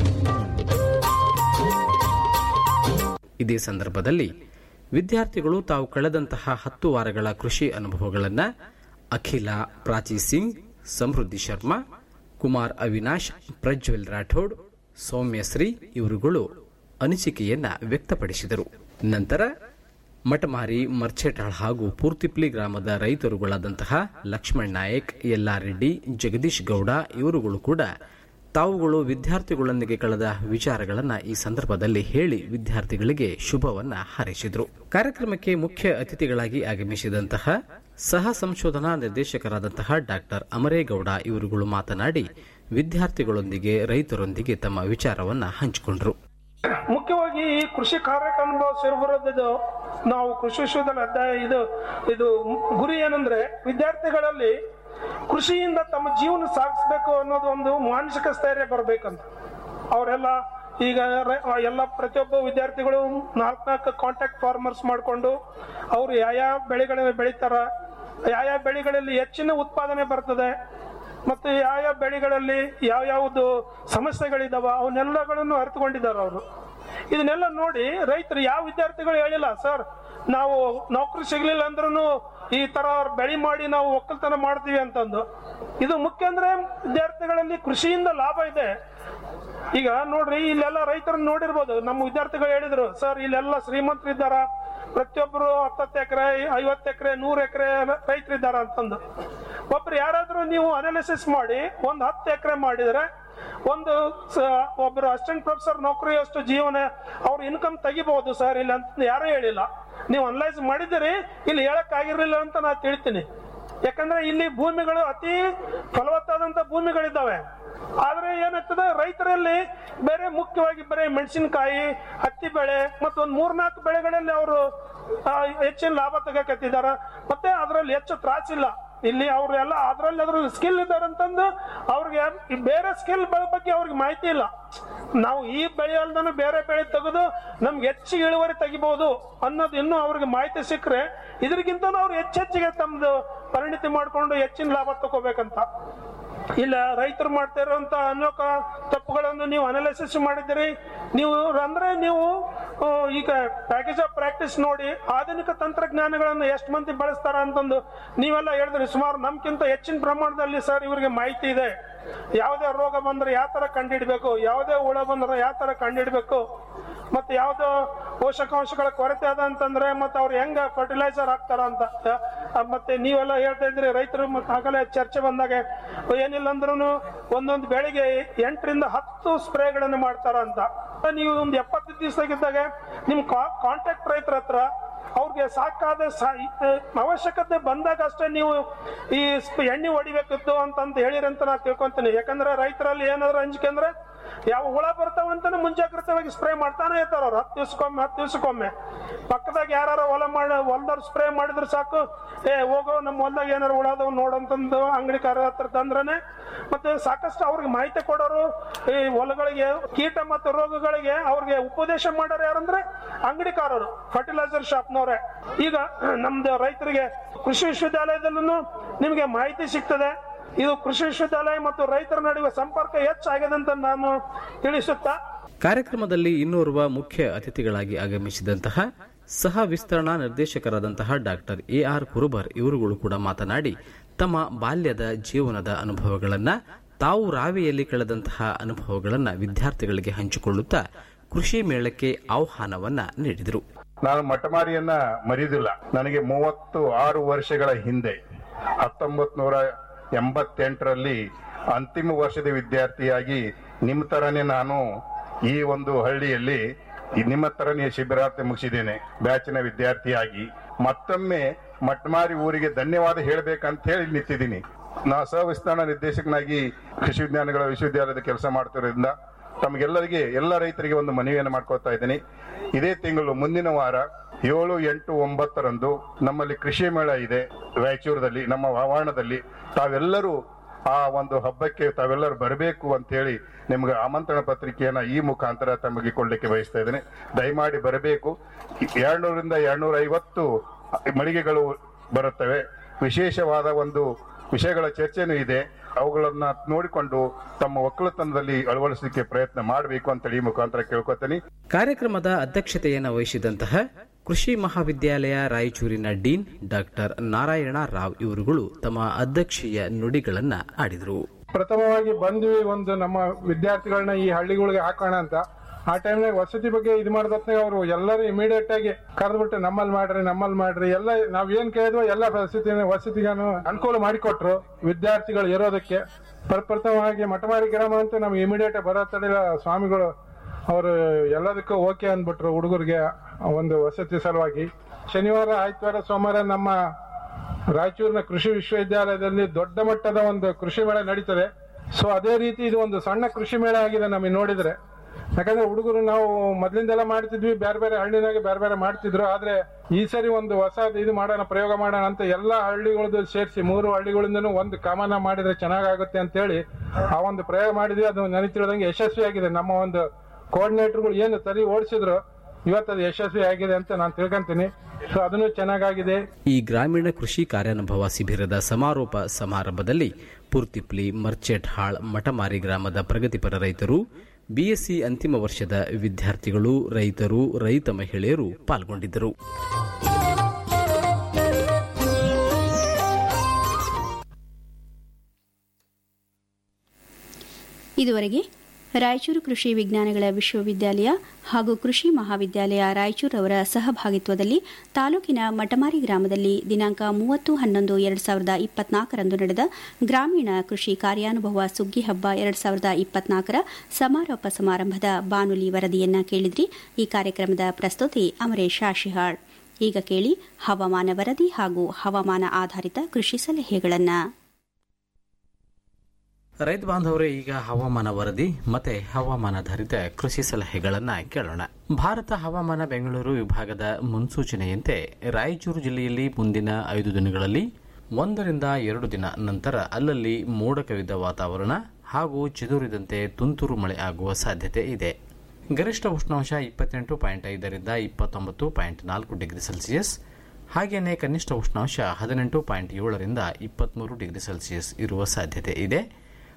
ಇದೇ ಸಂದರ್ಭದಲ್ಲಿ ವಿದ್ಯಾರ್ಥಿಗಳು ತಾವು ಕಳೆದಂತಹ ಹತ್ತು ವಾರಗಳ ಕೃಷಿ ಅನುಭವಗಳನ್ನು ಅಖಿಲ ಪ್ರಾಚಿ ಸಿಂಗ್ ಸಮೃದ್ಧಿ ಶರ್ಮಾ ಕುಮಾರ್ ಅವಿನಾಶ್ ಪ್ರಜ್ವಲ್ ರಾಠೋಡ್ ಸೌಮ್ಯಶ್ರೀ ಇವರುಗಳು ಅನಿಸಿಕೆಯನ್ನ ವ್ಯಕ್ತಪಡಿಸಿದರು ನಂತರ ಮಟಮಾರಿ ಮರ್ಚೆಟಾಳ್ ಹಾಗೂ ಪೂರ್ತಿಪ್ಲಿ ಗ್ರಾಮದ ರೈತರುಗಳಾದಂತಹ ಲಕ್ಷ್ಮಣ್ ನಾಯಕ್ ಯಲ್ಲಾರೆಡ್ಡಿ ಜಗದೀಶ್ ಗೌಡ ಇವರುಗಳು ಕೂಡ ತಾವುಗಳು ವಿದ್ಯಾರ್ಥಿಗಳೊಂದಿಗೆ ಕಳೆದ ವಿಚಾರಗಳನ್ನು ಈ ಸಂದರ್ಭದಲ್ಲಿ ಹೇಳಿ ವಿದ್ಯಾರ್ಥಿಗಳಿಗೆ ಶುಭವನ್ನ ಹಾರೈಸಿದರು ಕಾರ್ಯಕ್ರಮಕ್ಕೆ ಮುಖ್ಯ ಅತಿಥಿಗಳಾಗಿ ಆಗಮಿಸಿದಂತಹ ಸಹ ಸಂಶೋಧನಾ ನಿರ್ದೇಶಕರಾದಂತಹ ಡಾಕ್ಟರ್ ಅಮರೇಗೌಡ ಇವರುಗಳು ಮಾತನಾಡಿ ವಿದ್ಯಾರ್ಥಿಗಳೊಂದಿಗೆ ರೈತರೊಂದಿಗೆ ತಮ್ಮ ವಿಚಾರವನ್ನ ಹಂಚಿಕೊಂಡರು ಮುಖ್ಯವಾಗಿ ಈ ಕೃಷಿ ಕಾರ್ಯಕ್ಕೆ ಅನುಭವ ಸೇರ್ಬರೋದು ನಾವು ಕೃಷಿ ವಿಶ್ವವಿದ್ಯಾಲಯ ಅಧ್ಯಾಯ ಇದು ಇದು ಗುರಿ ಏನಂದ್ರೆ ವಿದ್ಯಾರ್ಥಿಗಳಲ್ಲಿ ಕೃಷಿಯಿಂದ ತಮ್ಮ ಜೀವನ ಸಾಗಿಸ್ಬೇಕು ಅನ್ನೋದು ಒಂದು ಮಾನಸಿಕ ಸ್ಥೈರ್ಯ ಬರಬೇಕಂತ ಅವರೆಲ್ಲ ಈಗ ರ- ಎಲ್ಲ ಪ್ರತಿಯೊಬ್ಬ ವಿದ್ಯಾರ್ಥಿಗಳು ನಾಲ್ಕು ನಾಲ್ಕು ಕಾಂಟ್ಯಾಕ್ಟ್ ಫಾರ್ಮರ್ಸ್ ಮಾಡಿಕೊಂಡು ಅವರು ಯಾವ ಬೆಳೆಗಳನ್ನ ಬೆಳಿತಾರ ಯಾವ ಬೆಳೆಗಳಲ್ಲಿ ಹೆಚ್ಚಿನ ಉತ್ಪಾದನೆ ಬರ್ತದೆ ಮತ್ತು ಯಾವ ಬೆಳೆಗಳಲ್ಲಿ ಯಾವ ಯಾವುದು ಸಮಸ್ಯೆಗಳಿದಾವ ಅವನ್ನೆಲ್ಲಗಳನ್ನು ಅರಿತುಕೊಂಡಿದ್ದಾರೆ ಅವರು ಇದನ್ನೆಲ್ಲ ನೋಡಿ ರೈತರು ಯಾವ ವಿದ್ಯಾರ್ಥಿಗಳು ಹೇಳಿಲ್ಲ ಸರ್ ನಾವು ನೌಕರಿ ಸಿಗ್ಲಿಲ್ಲ ಅಂದ್ರೂ ಈ ತರ ಬೆಳೆ ಮಾಡಿ ನಾವು ಒಕ್ಕಲ್ತನ ಮಾಡ್ತೀವಿ ಅಂತಂದು ಇದು ಮುಖ್ಯ ಅಂದ್ರೆ ವಿದ್ಯಾರ್ಥಿಗಳಲ್ಲಿ ಕೃಷಿಯಿಂದ ಲಾಭ ಇದೆ ಈಗ ನೋಡ್ರಿ ಇಲ್ಲೆಲ್ಲ ರೈತರನ್ನ ನೋಡಿರ್ಬೋದು ನಮ್ಮ ವಿದ್ಯಾರ್ಥಿಗಳು ಹೇಳಿದ್ರು ಸರ್ ಇಲ್ಲೆಲ್ಲ ಶ್ರೀಮಂತರು ಇದ್ದಾರ ಪ್ರತಿಯೊಬ್ಬರು ಹತ್ತತ್ತು ಎಕರೆ ಐವತ್ತು ಎಕರೆ ನೂರು ಎಕರೆ ರೈತರಿದ್ದಾರ ಅಂತಂದು ಒಬ್ರು ಯಾರಾದ್ರೂ ನೀವು ಅನಾಲಿಸಿಸ್ ಮಾಡಿ ಒಂದು ಹತ್ತು ಎಕರೆ ಮಾಡಿದ್ರೆ ಒಂದು ಸ- ಒಬ್ರು ಅಸಿಸ್ಟೆಂಟ್ ಪ್ರೊಫೆಸರ್ ನೌಕರಿ ಅಷ್ಟು ಜೀವನ ಅವ್ರ ಇನ್ಕಮ್ ತೆಗಿಬಹುದು ಸರ್ ಇಲ್ಲ ಅಂತ ಯಾರೂ ಹೇಳಿಲ್ಲ ನೀವು ಅನಲೈಸ್ ಮಾಡಿದಿರಿ ಇಲ್ಲಿ ಹೇಳಕ್ ಆಗಿರ್ಲಿಲ್ಲ ಅಂತ ನಾ ತಿಳ್ತೀನಿ ಯಾಕಂದ್ರೆ ಇಲ್ಲಿ ಭೂಮಿಗಳು ಅತಿ ಫಲವತ್ತಾದಂತ ಭೂಮಿಗಳಿದ್ದಾವೆ ಆದ್ರೆ ಏನಾಗ್ತದೆ ರೈತರಲ್ಲಿ ಬೇರೆ ಮುಖ್ಯವಾಗಿ ಬರೀ ಮೆಣಸಿನಕಾಯಿ ಹತ್ತಿ ಬೆಳೆ ಮತ್ತು ಒಂದು ಮೂರ್ನಾಲ್ಕು ಬೆಳೆಗಳಲ್ಲಿ ಅವರು ಹೆಚ್ಚಿನ ಲಾಭ ತೆಗಕತ್ತಿದಾರ ಮತ್ತೆ ಅದರಲ್ಲಿ ಹೆಚ್ಚು ತ್ರಾಸಿಲ್ಲ ಇಲ್ಲಿ ಅವ್ರು ಎಲ್ಲ ಅದ್ರಲ್ಲಿ ಅದ್ರ ಸ್ಕಿಲ್ ಇದ್ದಾರೆ ಅಂತಂದು ಅವ್ರಿಗೆ ಈ ಬೇರೆ ಸ್ಕಿಲ್ ಬಗ್ಗೆ ಅವ್ರಿಗೆ ಮಾಹಿತಿ ಇಲ್ಲ ನಾವು ಈ ಬೆಳೆ ಅಲ್ದನು ಬೇರೆ ಬೆಳೆ ತೆಗೆದು ನಮ್ಗೆ ಹೆಚ್ಚು ಇಳುವರಿ ತೆಗಿಬಹುದು ಅನ್ನೋದು ಇನ್ನೂ ಅವ್ರಿಗೆ ಮಾಹಿತಿ ಸಿಕ್ಕರೆ ಇದ್ರಗಿಂತ ಅವ್ರು ಹೆಚ್ಚೆಚ್ಚಿಗೆ ತಮ್ದು ಪರಿಣಿತಿ ಮಾಡ್ಕೊಂಡು ಹೆಚ್ಚಿನ ಲಾಭ ತಗೋಬೇಕಂತ ಇಲ್ಲ ರೈತರು ಮಾಡ್ತಾ ಇರುವಂತ ಅನೇಕ ತಪ್ಪುಗಳನ್ನು ನೀವು ಅನಾಲಿಸಿಸ್ ಮಾಡಿದಿರಿ ನೀವು ಅಂದ್ರೆ ನೀವು ಆ, ಈಗ ಪ್ಯಾಕೇಜ್ ಆಫ್ ಪ್ರಾಕ್ಟೀಸ್ ನೋಡಿ ಆಧುನಿಕ ತಂತ್ರಜ್ಞಾನಗಳನ್ನು ಎಷ್ಟು ಮಂದಿ ಬಳಸ್ತಾರ ಅಂತಂದು ನೀವೆಲ್ಲ ಹೇಳಿದ್ರಿ ಸುಮಾರು ನಮ್ಗಿಂತ ಹೆಚ್ಚಿನ ಪ್ರಮಾಣದಲ್ಲಿ ಸರ್ ಇವರಿಗೆ ಮಾಹಿತಿ ಇದೆ ಯಾವುದೇ ರೋಗ ಬಂದ್ರೆ ಯಾವ ತರ ಕಂಡುಹಿಡ್ಬೇಕು ಯಾವುದೇ ಹುಳ ಬಂದ್ರೆ ಯಾವ ತರ ಕಂಡುಹಿಡ್ಬೇಕು ಮತ್ತೆ ಯಾವ್ದೋ ಪೋಷಕಾಂಶಗಳ ಕೊರತೆ ಅದ ಅಂತಂದ್ರೆ ಮತ್ತೆ ಅವ್ರು ಹೆಂಗ ಫರ್ಟಿಲೈಸರ್ ಹಾಕ್ತಾರ ಅಂತ ಆ, ಮತ್ತೆ ನೀವೆಲ್ಲ ಹೇಳ್ತಾ ಇದ್ರಿ ರೈತರು ಮತ್ತೆ ಆಗಲೇ ಚರ್ಚೆ ಬಂದಾಗ ಏನಿಲ್ಲ ಅಂದ್ರೂ ಒಂದೊಂದು ಬೆಳೆಗೆ ಎಂಟರಿಂದ ಹತ್ತು ಸ್ಪ್ರೇಗಳನ್ನು ಮಾಡ್ತಾರ ಅಂತ ನೀವು ಒಂದು ಎಪ್ಪತ್ತು ದಿವಸದಾಗಿದ್ದಾಗ ನಿಮ್ ಕಾಂಟ್ಯಾಕ್ಟ್ ರೈತರ ಹತ್ರ ಅವ್ರಿಗೆ ಸಾಕಾದ ಸಾ- ಆ, ಅವಶ್ಯಕತೆ ಬಂದಾಗ ಅಷ್ಟೇ ನೀವು ಈ ಸ್ಪ್- ಎಣ್ಣೆ ಹೊಡಿಬೇಕಿತ್ತು ಅಂತಂತ ಹೇಳಿರಂತ ನಾ ತಿಳ್ಕೊಂತೀನಿ ಯಾಕಂದ್ರೆ ರೈತರಲ್ಲಿ ಏನಾದ್ರು ಅಂಜಿಕೆ ಅಂದ್ರೆ ಯಾವ ಹುಳ ಬರ್ತಾವಂತಾನೆ ಮುಂಜಾಗ್ರತವಾಗಿ ಸ್ಪ್ರೇ ಮಾಡ್ತಾನೆ ಇರ್ತಾರ ಅವ್ರು ಹತ್ತು ದಿವ್ಸಕ್ಕೊಮ್ಮೆ ಹತ್ತು ದಿವ್ಸಕ್ಕೊಮ್ಮೆ ಪಕ್ಕದಾಗ ಯಾರು ಹೊಲ ಮಾಡಿ ಹೊಲದವ್ರು ಸ್ಪ್ರೇ ಮಾಡಿದ್ರೆ ಸಾಕು ಏ ಹೋಗೋ ನಮ್ಮ ಹೊಲದಾಗ ಏನಾರು ಹುಳ ಅದಾವ ನೋಡಂತಂದು ಅಂಗಡಿಕಾರ ಹತ್ರ ತಂದ್ರನೆ ಮತ್ತೆ ಸಾಕಷ್ಟು ಅವ್ರಿಗೆ ಮಾಹಿತಿ ಕೊಡೋರು ಈ ಹೊಲಗಳಿಗೆ ಕೀಟ ಮತ್ತು ರೋಗಗಳಿಗೆ ಅವ್ರಿಗೆ ಉಪದೇಶ ಮಾಡೋರು ಯಾರಂದ್ರೆ ಅಂಗಡಿಕಾರರು ಫರ್ಟಿಲೈಸರ್ ಶಾಪ್ನವ್ರೆ ಈಗ ನಮ್ದು ರೈತರಿಗೆ ಕೃಷಿ ವಿಶ್ವವಿದ್ಯಾಲಯದಲ್ಲೂ ನಿಮಗೆ ಮಾಹಿತಿ ಸಿಗ್ತದೆ ಇದು ಕೃಷಿ ವಿಶ್ವವಿದ್ಯಾಲಯ ಮತ್ತು ರೈತರ ನಡುವೆ ಸಂಪರ್ಕ ಹೆಚ್ಚಾಗಿದೆ ಅಂತ ನಾನು ತಿಳಿಸುತ್ತಾ ಕಾರ್ಯಕ್ರಮದಲ್ಲಿ ಇನ್ನೋರ್ವ ಮುಖ್ಯ ಅತಿಥಿಗಳಾಗಿ ಆಗಮಿಸಿದಂತಹ ಸಹ ವಿಸ್ತರಣಾ ನಿರ್ದೇಶಕರಾದಂತಹ ಡಾಕ್ಟರ್ ಎ ಆರ್ ಕುರುಬರ್ ಇವರುಗಳು ಕೂಡ ಮಾತನಾಡಿ ತಮ್ಮ ಬಾಲ್ಯದ ಜೀವನದ ಅನುಭವಗಳನ್ನ ತಾವು ರಾವಿಯಲ್ಲಿ ಕಳೆದಂತಹ ಅನುಭವಗಳನ್ನ ವಿದ್ಯಾರ್ಥಿಗಳಿಗೆ ಹಂಚಿಕೊಳ್ಳುತ್ತಾ ಕೃಷಿ ಮೇಳಕ್ಕೆ ಆಹ್ವಾನವನ್ನ ನೀಡಿದರು ನಾನು ಮಟಮಾರಿಯನ್ನ ಮರೆಯುವುದಿಲ್ಲ ನನಗೆ ಮೂವತ್ತು ಆರು ವರ್ಷಗಳ ಹಿಂದೆ ಹತ್ತೊಂಬತ್ ನೂರ ಎಂಬತ್ತೆಂಟರಲ್ಲಿ ಅಂತಿಮ ವರ್ಷದ ವಿದ್ಯಾರ್ಥಿಯಾಗಿ ನಿಮ್ಮ ತರನೇ ನಾನು ಈ ಒಂದು ಹಳ್ಳಿಯಲ್ಲಿ ಈ ನಿಮ್ಮ ತರನೇ ಶಿಬಿರಾರ್ಥಿ ಮುಗಿಸಿದ್ದೇನೆ ಬ್ಯಾಚಿನ ವಿದ್ಯಾರ್ಥಿಯಾಗಿ ಮತ್ತೊಮ್ಮೆ ಮಟ್ಮಾರಿ ಊರಿಗೆ ಧನ್ಯವಾದ ಹೇಳಬೇಕಂತ ಹೇಳಿ ನಿಂತಿದ್ದೀನಿ ನಾ ಸಹ ವಿಸ್ತರಣಾ ನಿರ್ದೇಶಕನಾಗಿ ಕೃಷಿ ವಿಜ್ಞಾನಗಳ ವಿಶ್ವವಿದ್ಯಾಲಯದ ಕೆಲಸ ಮಾಡ್ತಿರೋದ್ರಿಂದ ತಮಗೆಲ್ಲರಿಗೆ ಎಲ್ಲ ರೈತರಿಗೆ ಒಂದು ಮನವಿಯನ್ನು ಮಾಡ್ಕೊತಾ ಇದ್ದೀನಿ ಇದೇ ತಿಂಗಳು ಮುಂದಿನ ವಾರ ಏಳು ಎಂಟು ಒಂಬತ್ತರಂದು ನಮ್ಮಲ್ಲಿ ಕೃಷಿ ಮೇಳ ಇದೆ ರಾಯಚೂರದಲ್ಲಿ ನಮ್ಮ ವಾವಾಣದಲ್ಲಿ ತಾವೆಲ್ಲರೂ ಆ ಒಂದು ಹಬ್ಬಕ್ಕೆ ತಾವೆಲ್ಲರೂ ಬರಬೇಕು ಅಂತ ಹೇಳಿ ನಿಮ್ಗೆ ಆಮಂತ್ರಣ ಪತ್ರಿಕೆಯನ್ನ ಈ ಮುಖಾಂತರ ತಮಗೆ ಕೊಡ್ಲಿಕ್ಕೆ ಬಯಸ್ತಾ ಇದ್ದೇನೆ ದಯಮಾಡಿ ಬರಬೇಕು ಎರಡ್ನೂರಿಂದ ಎರಡ್ನೂರ ಐವತ್ತು ಮಳಿಗೆಗಳು ಬರುತ್ತವೆ ವಿಶೇಷವಾದ ಒಂದು ವಿಷಯಗಳ ಚರ್ಚೆನೂ ಇದೆ ಅವುಗಳನ್ನ ನೋಡಿಕೊಂಡು ತಮ್ಮ ಒಕ್ಕಲುತನದಲ್ಲಿ ಅಳವಡಿಸಲಿಕ್ಕೆ ಪ್ರಯತ್ನ ಮಾಡಬೇಕು ಅಂತೇಳಿ ಈ ಮುಖಾಂತರ ಕೇಳ್ಕೊತೀನಿ ಕಾರ್ಯಕ್ರಮದ ಅಧ್ಯಕ್ಷತೆಯನ್ನು ವಹಿಸಿದಂತಹ ಕೃಷಿ ಮಹಾವಿದ್ಯಾಲಯ ರಾಯಚೂರಿನ ಡೀನ್ ಡಾಕ್ಟರ್ ನಾರಾಯಣ ರಾವ್ ಇವರುಗಳು ತಮ್ಮ ಅಧ್ಯಕ್ಷೀಯ ನುಡಿಗಳನ್ನ ಆಡಿದರು ಪ್ರಥಮವಾಗಿ ಬಂದ್ವಿ ಒಂದು ನಮ್ಮ ವಿದ್ಯಾರ್ಥಿಗಳನ್ನ ಈ ಹಳ್ಳಿಗಳಿಗೆ ಹಾಕೋಣ ಅಂತ ಆ ಟೈಮ್ನಾಗ ವಸತಿ ಬಗ್ಗೆ ಇದು ಮಾಡ್ದತ್ನಾಗ ಅವರು ಎಲ್ಲರೂ ಇಮಿಡಿಯೇಟ್ ಆಗಿ ಕರೆದ್ಬಿಟ್ಟು ನಮ್ಮಲ್ಲಿ ಮಾಡ್ರಿ ನಮ್ಮಲ್ಲಿ ಮಾಡ್ರಿ ಎಲ್ಲ ನಾವ್ ಏನ್ ಕೇಳಿದ್ವೋ ಎಲ್ಲ ವಸತಿ ವಸತಿಗಾನು ಅನುಕೂಲ ಮಾಡಿಕೊಟ್ರು ವಿದ್ಯಾರ್ಥಿಗಳು ಇರೋದಕ್ಕೆ ಪ್ರಪ್ರಥಮವಾಗಿ ಮಠಮಾರಿ ಗ್ರಾಮ ಅಂತ ನಮ್ಗೆ ಇಮಿಡಿಯೇಟ್ ಬರೋ ತಡಿಲ ಸ್ವಾಮಿಗಳು ಅವರು ಎಲ್ಲದಕ್ಕೂ ಓಕೆ ಅಂದ್ಬಿಟ್ರು ಹುಡುಗರಿಗೆ ಒಂದು ವಸತಿ ಸಲುವಾಗಿ ಶನಿವಾರ ಆಯ್ತವಾರ ಸೋಮವಾರ ನಮ್ಮ ರಾಯಚೂರಿನ ಕೃಷಿ ವಿಶ್ವವಿದ್ಯಾಲಯದಲ್ಲಿ ದೊಡ್ಡ ಮಟ್ಟದ ಒಂದು ಕೃಷಿ ಮೇಳ ನಡೀತದೆ ಸೊ ಅದೇ ರೀತಿ ಇದು ಒಂದು ಸಣ್ಣ ಕೃಷಿ ಮೇಳ ಆಗಿದೆ ನಮಗೆ ನೋಡಿದ್ರೆ ಯಾಕಂದ್ರೆ ಹುಡುಗರು ನಾವು ಮೊದ್ಲಿಂದೆಲ್ಲ ಮಾಡ್ತಿದ್ವಿ ಬೇರೆ ಬೇರೆ ಹಳ್ಳಿನಾಗೆ ಬೇರೆ ಬೇರೆ ಮಾಡ್ತಿದ್ರು ಆದ್ರೆ ಈ ಸರಿ ಒಂದು ಹೊಸ ಇದು ಮಾಡೋಣ ಪ್ರಯೋಗ ಮಾಡೋಣ ಅಂತ ಎಲ್ಲಾ ಹಳ್ಳಿಗಳದ್ದು ಸೇರಿಸಿ ಮೂರು ಹಳ್ಳಿಗಳಿಂದನೂ ಒಂದು ಕಾಮನ ಮಾಡಿದ್ರೆ ಚೆನ್ನಾಗಾಗುತ್ತೆ ಅಂತ ಹೇಳಿ ಆ ಒಂದು ಪ್ರಯೋಗ ಮಾಡಿದ್ವಿ ಅದು ನನಗೆ ತಿಳಿದಂಗೆ ಯಶಸ್ವಿಯಾಗಿದೆ ನಮ್ಮ ಒಂದು ಕೋಆರ್ಡಿನೇಟರ್ಗಳು ಏನು ಸರಿ ಓಡಿಸಿದ್ರು ಇವತ್ತು ಅದು ಯಶಸ್ವಿ ಆಗಿದೆ ಅಂತ ನಾನು ತಿಳ್ಕೊಂತೀನಿ ಸೊ ಅದನ್ನು ಚೆನ್ನಾಗಾಗಿದೆ ಈ ಗ್ರಾಮೀಣ ಕೃಷಿ ಕಾರ್ಯಾನುಭವ ಶಿಬಿರದ ಸಮಾರೋಪ ಸಮಾರಂಭದಲ್ಲಿ ಪೂರ್ತಿಪ್ಲಿ ಮರ್ಚೆಟ್ ಹಾಳ್ ಮಠಮಾರಿ ಗ್ರಾಮದ ಪ್ರಗತಿಪರ ರೈತರು ಬಿಎಸ್ಸಿ ಅಂತಿಮ ವರ್ಷದ ವಿದ್ಯಾರ್ಥಿಗಳು ರೈತರು ರೈತ ಮಹಿಳೆಯರು ಪಾಲ್ಗೊಂಡಿದ್ದರು ಇದುವರೆಗೆ ರಾಯಚೂರು ಕೃಷಿ ವಿಜ್ಞಾನಗಳ ವಿಶ್ವವಿದ್ಯಾಲಯ ಹಾಗೂ ಕೃಷಿ ಮಹಾವಿದ್ಯಾಲಯ ರಾಯಚೂರವರ ಸಹಭಾಗಿತ್ವದಲ್ಲಿ ತಾಲೂಕಿನ ಮಟಮಾರಿ ಗ್ರಾಮದಲ್ಲಿ ದಿನಾಂಕ ಮೂವತ್ತು ಹನ್ನೊಂದು ಎರಡು ಸಾವಿರದ ಇಪ್ಪತ್ನಾಲ್ಕರಂದು ನಡೆದ ಗ್ರಾಮೀಣ ಕೃಷಿ ಕಾರ್ಯಾನುಭವ ಸುಗ್ಗಿ ಹಬ್ಬ ಎರಡು ಸಾವಿರದ ಇಪ್ಪತ್ನಾಲ್ಕರ ಸಮಾರೋಪ ಸಮಾರಂಭದ ಬಾನುಲಿ ವರದಿಯನ್ನ ಕೇಳಿದ್ರಿ ಈ ಕಾರ್ಯಕ್ರಮದ ಪ್ರಸ್ತುತಿ ಅಮರೇಶ್ ಆಶಿಹಾಳ್ ಈಗ ಕೇಳಿ ಹವಾಮಾನ ವರದಿ ಹಾಗೂ ಹವಾಮಾನ ಆಧಾರಿತ ಕೃಷಿ ಸಲಹೆಗಳನ್ನು ರೈತ ಬಾಂಧವರೇ ಈಗ ಹವಾಮಾನ ವರದಿ ಮತ್ತೆ ಹವಾಮಾನಾಧಾರಿತ ಕೃಷಿ ಸಲಹೆಗಳನ್ನ ಕೇಳೋಣ ಭಾರತ ಹವಾಮಾನ ಬೆಂಗಳೂರು ವಿಭಾಗದ ಮುನ್ಸೂಚನೆಯಂತೆ ರಾಯಚೂರು ಜಿಲ್ಲೆಯಲ್ಲಿ ಮುಂದಿನ ಐದು ದಿನಗಳಲ್ಲಿ ಒಂದರಿಂದ ಎರಡು ದಿನ ನಂತರ ಅಲ್ಲಲ್ಲಿ ಮೋಡ ಕವಿದ ವಾತಾವರಣ ಹಾಗೂ ಚಿದುರಿದಂತೆ ತುಂತುರು ಮಳೆ ಆಗುವ ಸಾಧ್ಯತೆ ಇದೆ ಗರಿಷ್ಠ ಉಷ್ಣಾಂಶ ಇಪ್ಪತ್ತೆಂಟು ಪಾಯಿಂಟ್ ಐದರಿಂದ ಇಪ್ಪತ್ತೊಂಬತ್ತು ಪಾಯಿಂಟ್ ನಾಲ್ಕು ಡಿಗ್ರಿ ಸೆಲ್ಸಿಯಸ್ ಹಾಗೆಯೇ ಕನಿಷ್ಠ ಉಷ್ಣಾಂಶ ಹದಿನೆಂಟು ಪಾಯಿಂಟ್ ಏಳರಿಂದ ಇಪ್ಪತ್ತ್ಮೂರು ಡಿಗ್ರಿ ಸೆಲ್ಸಿಯಸ್ ಇರುವ ಸಾಧ್ಯತೆ ಇದೆ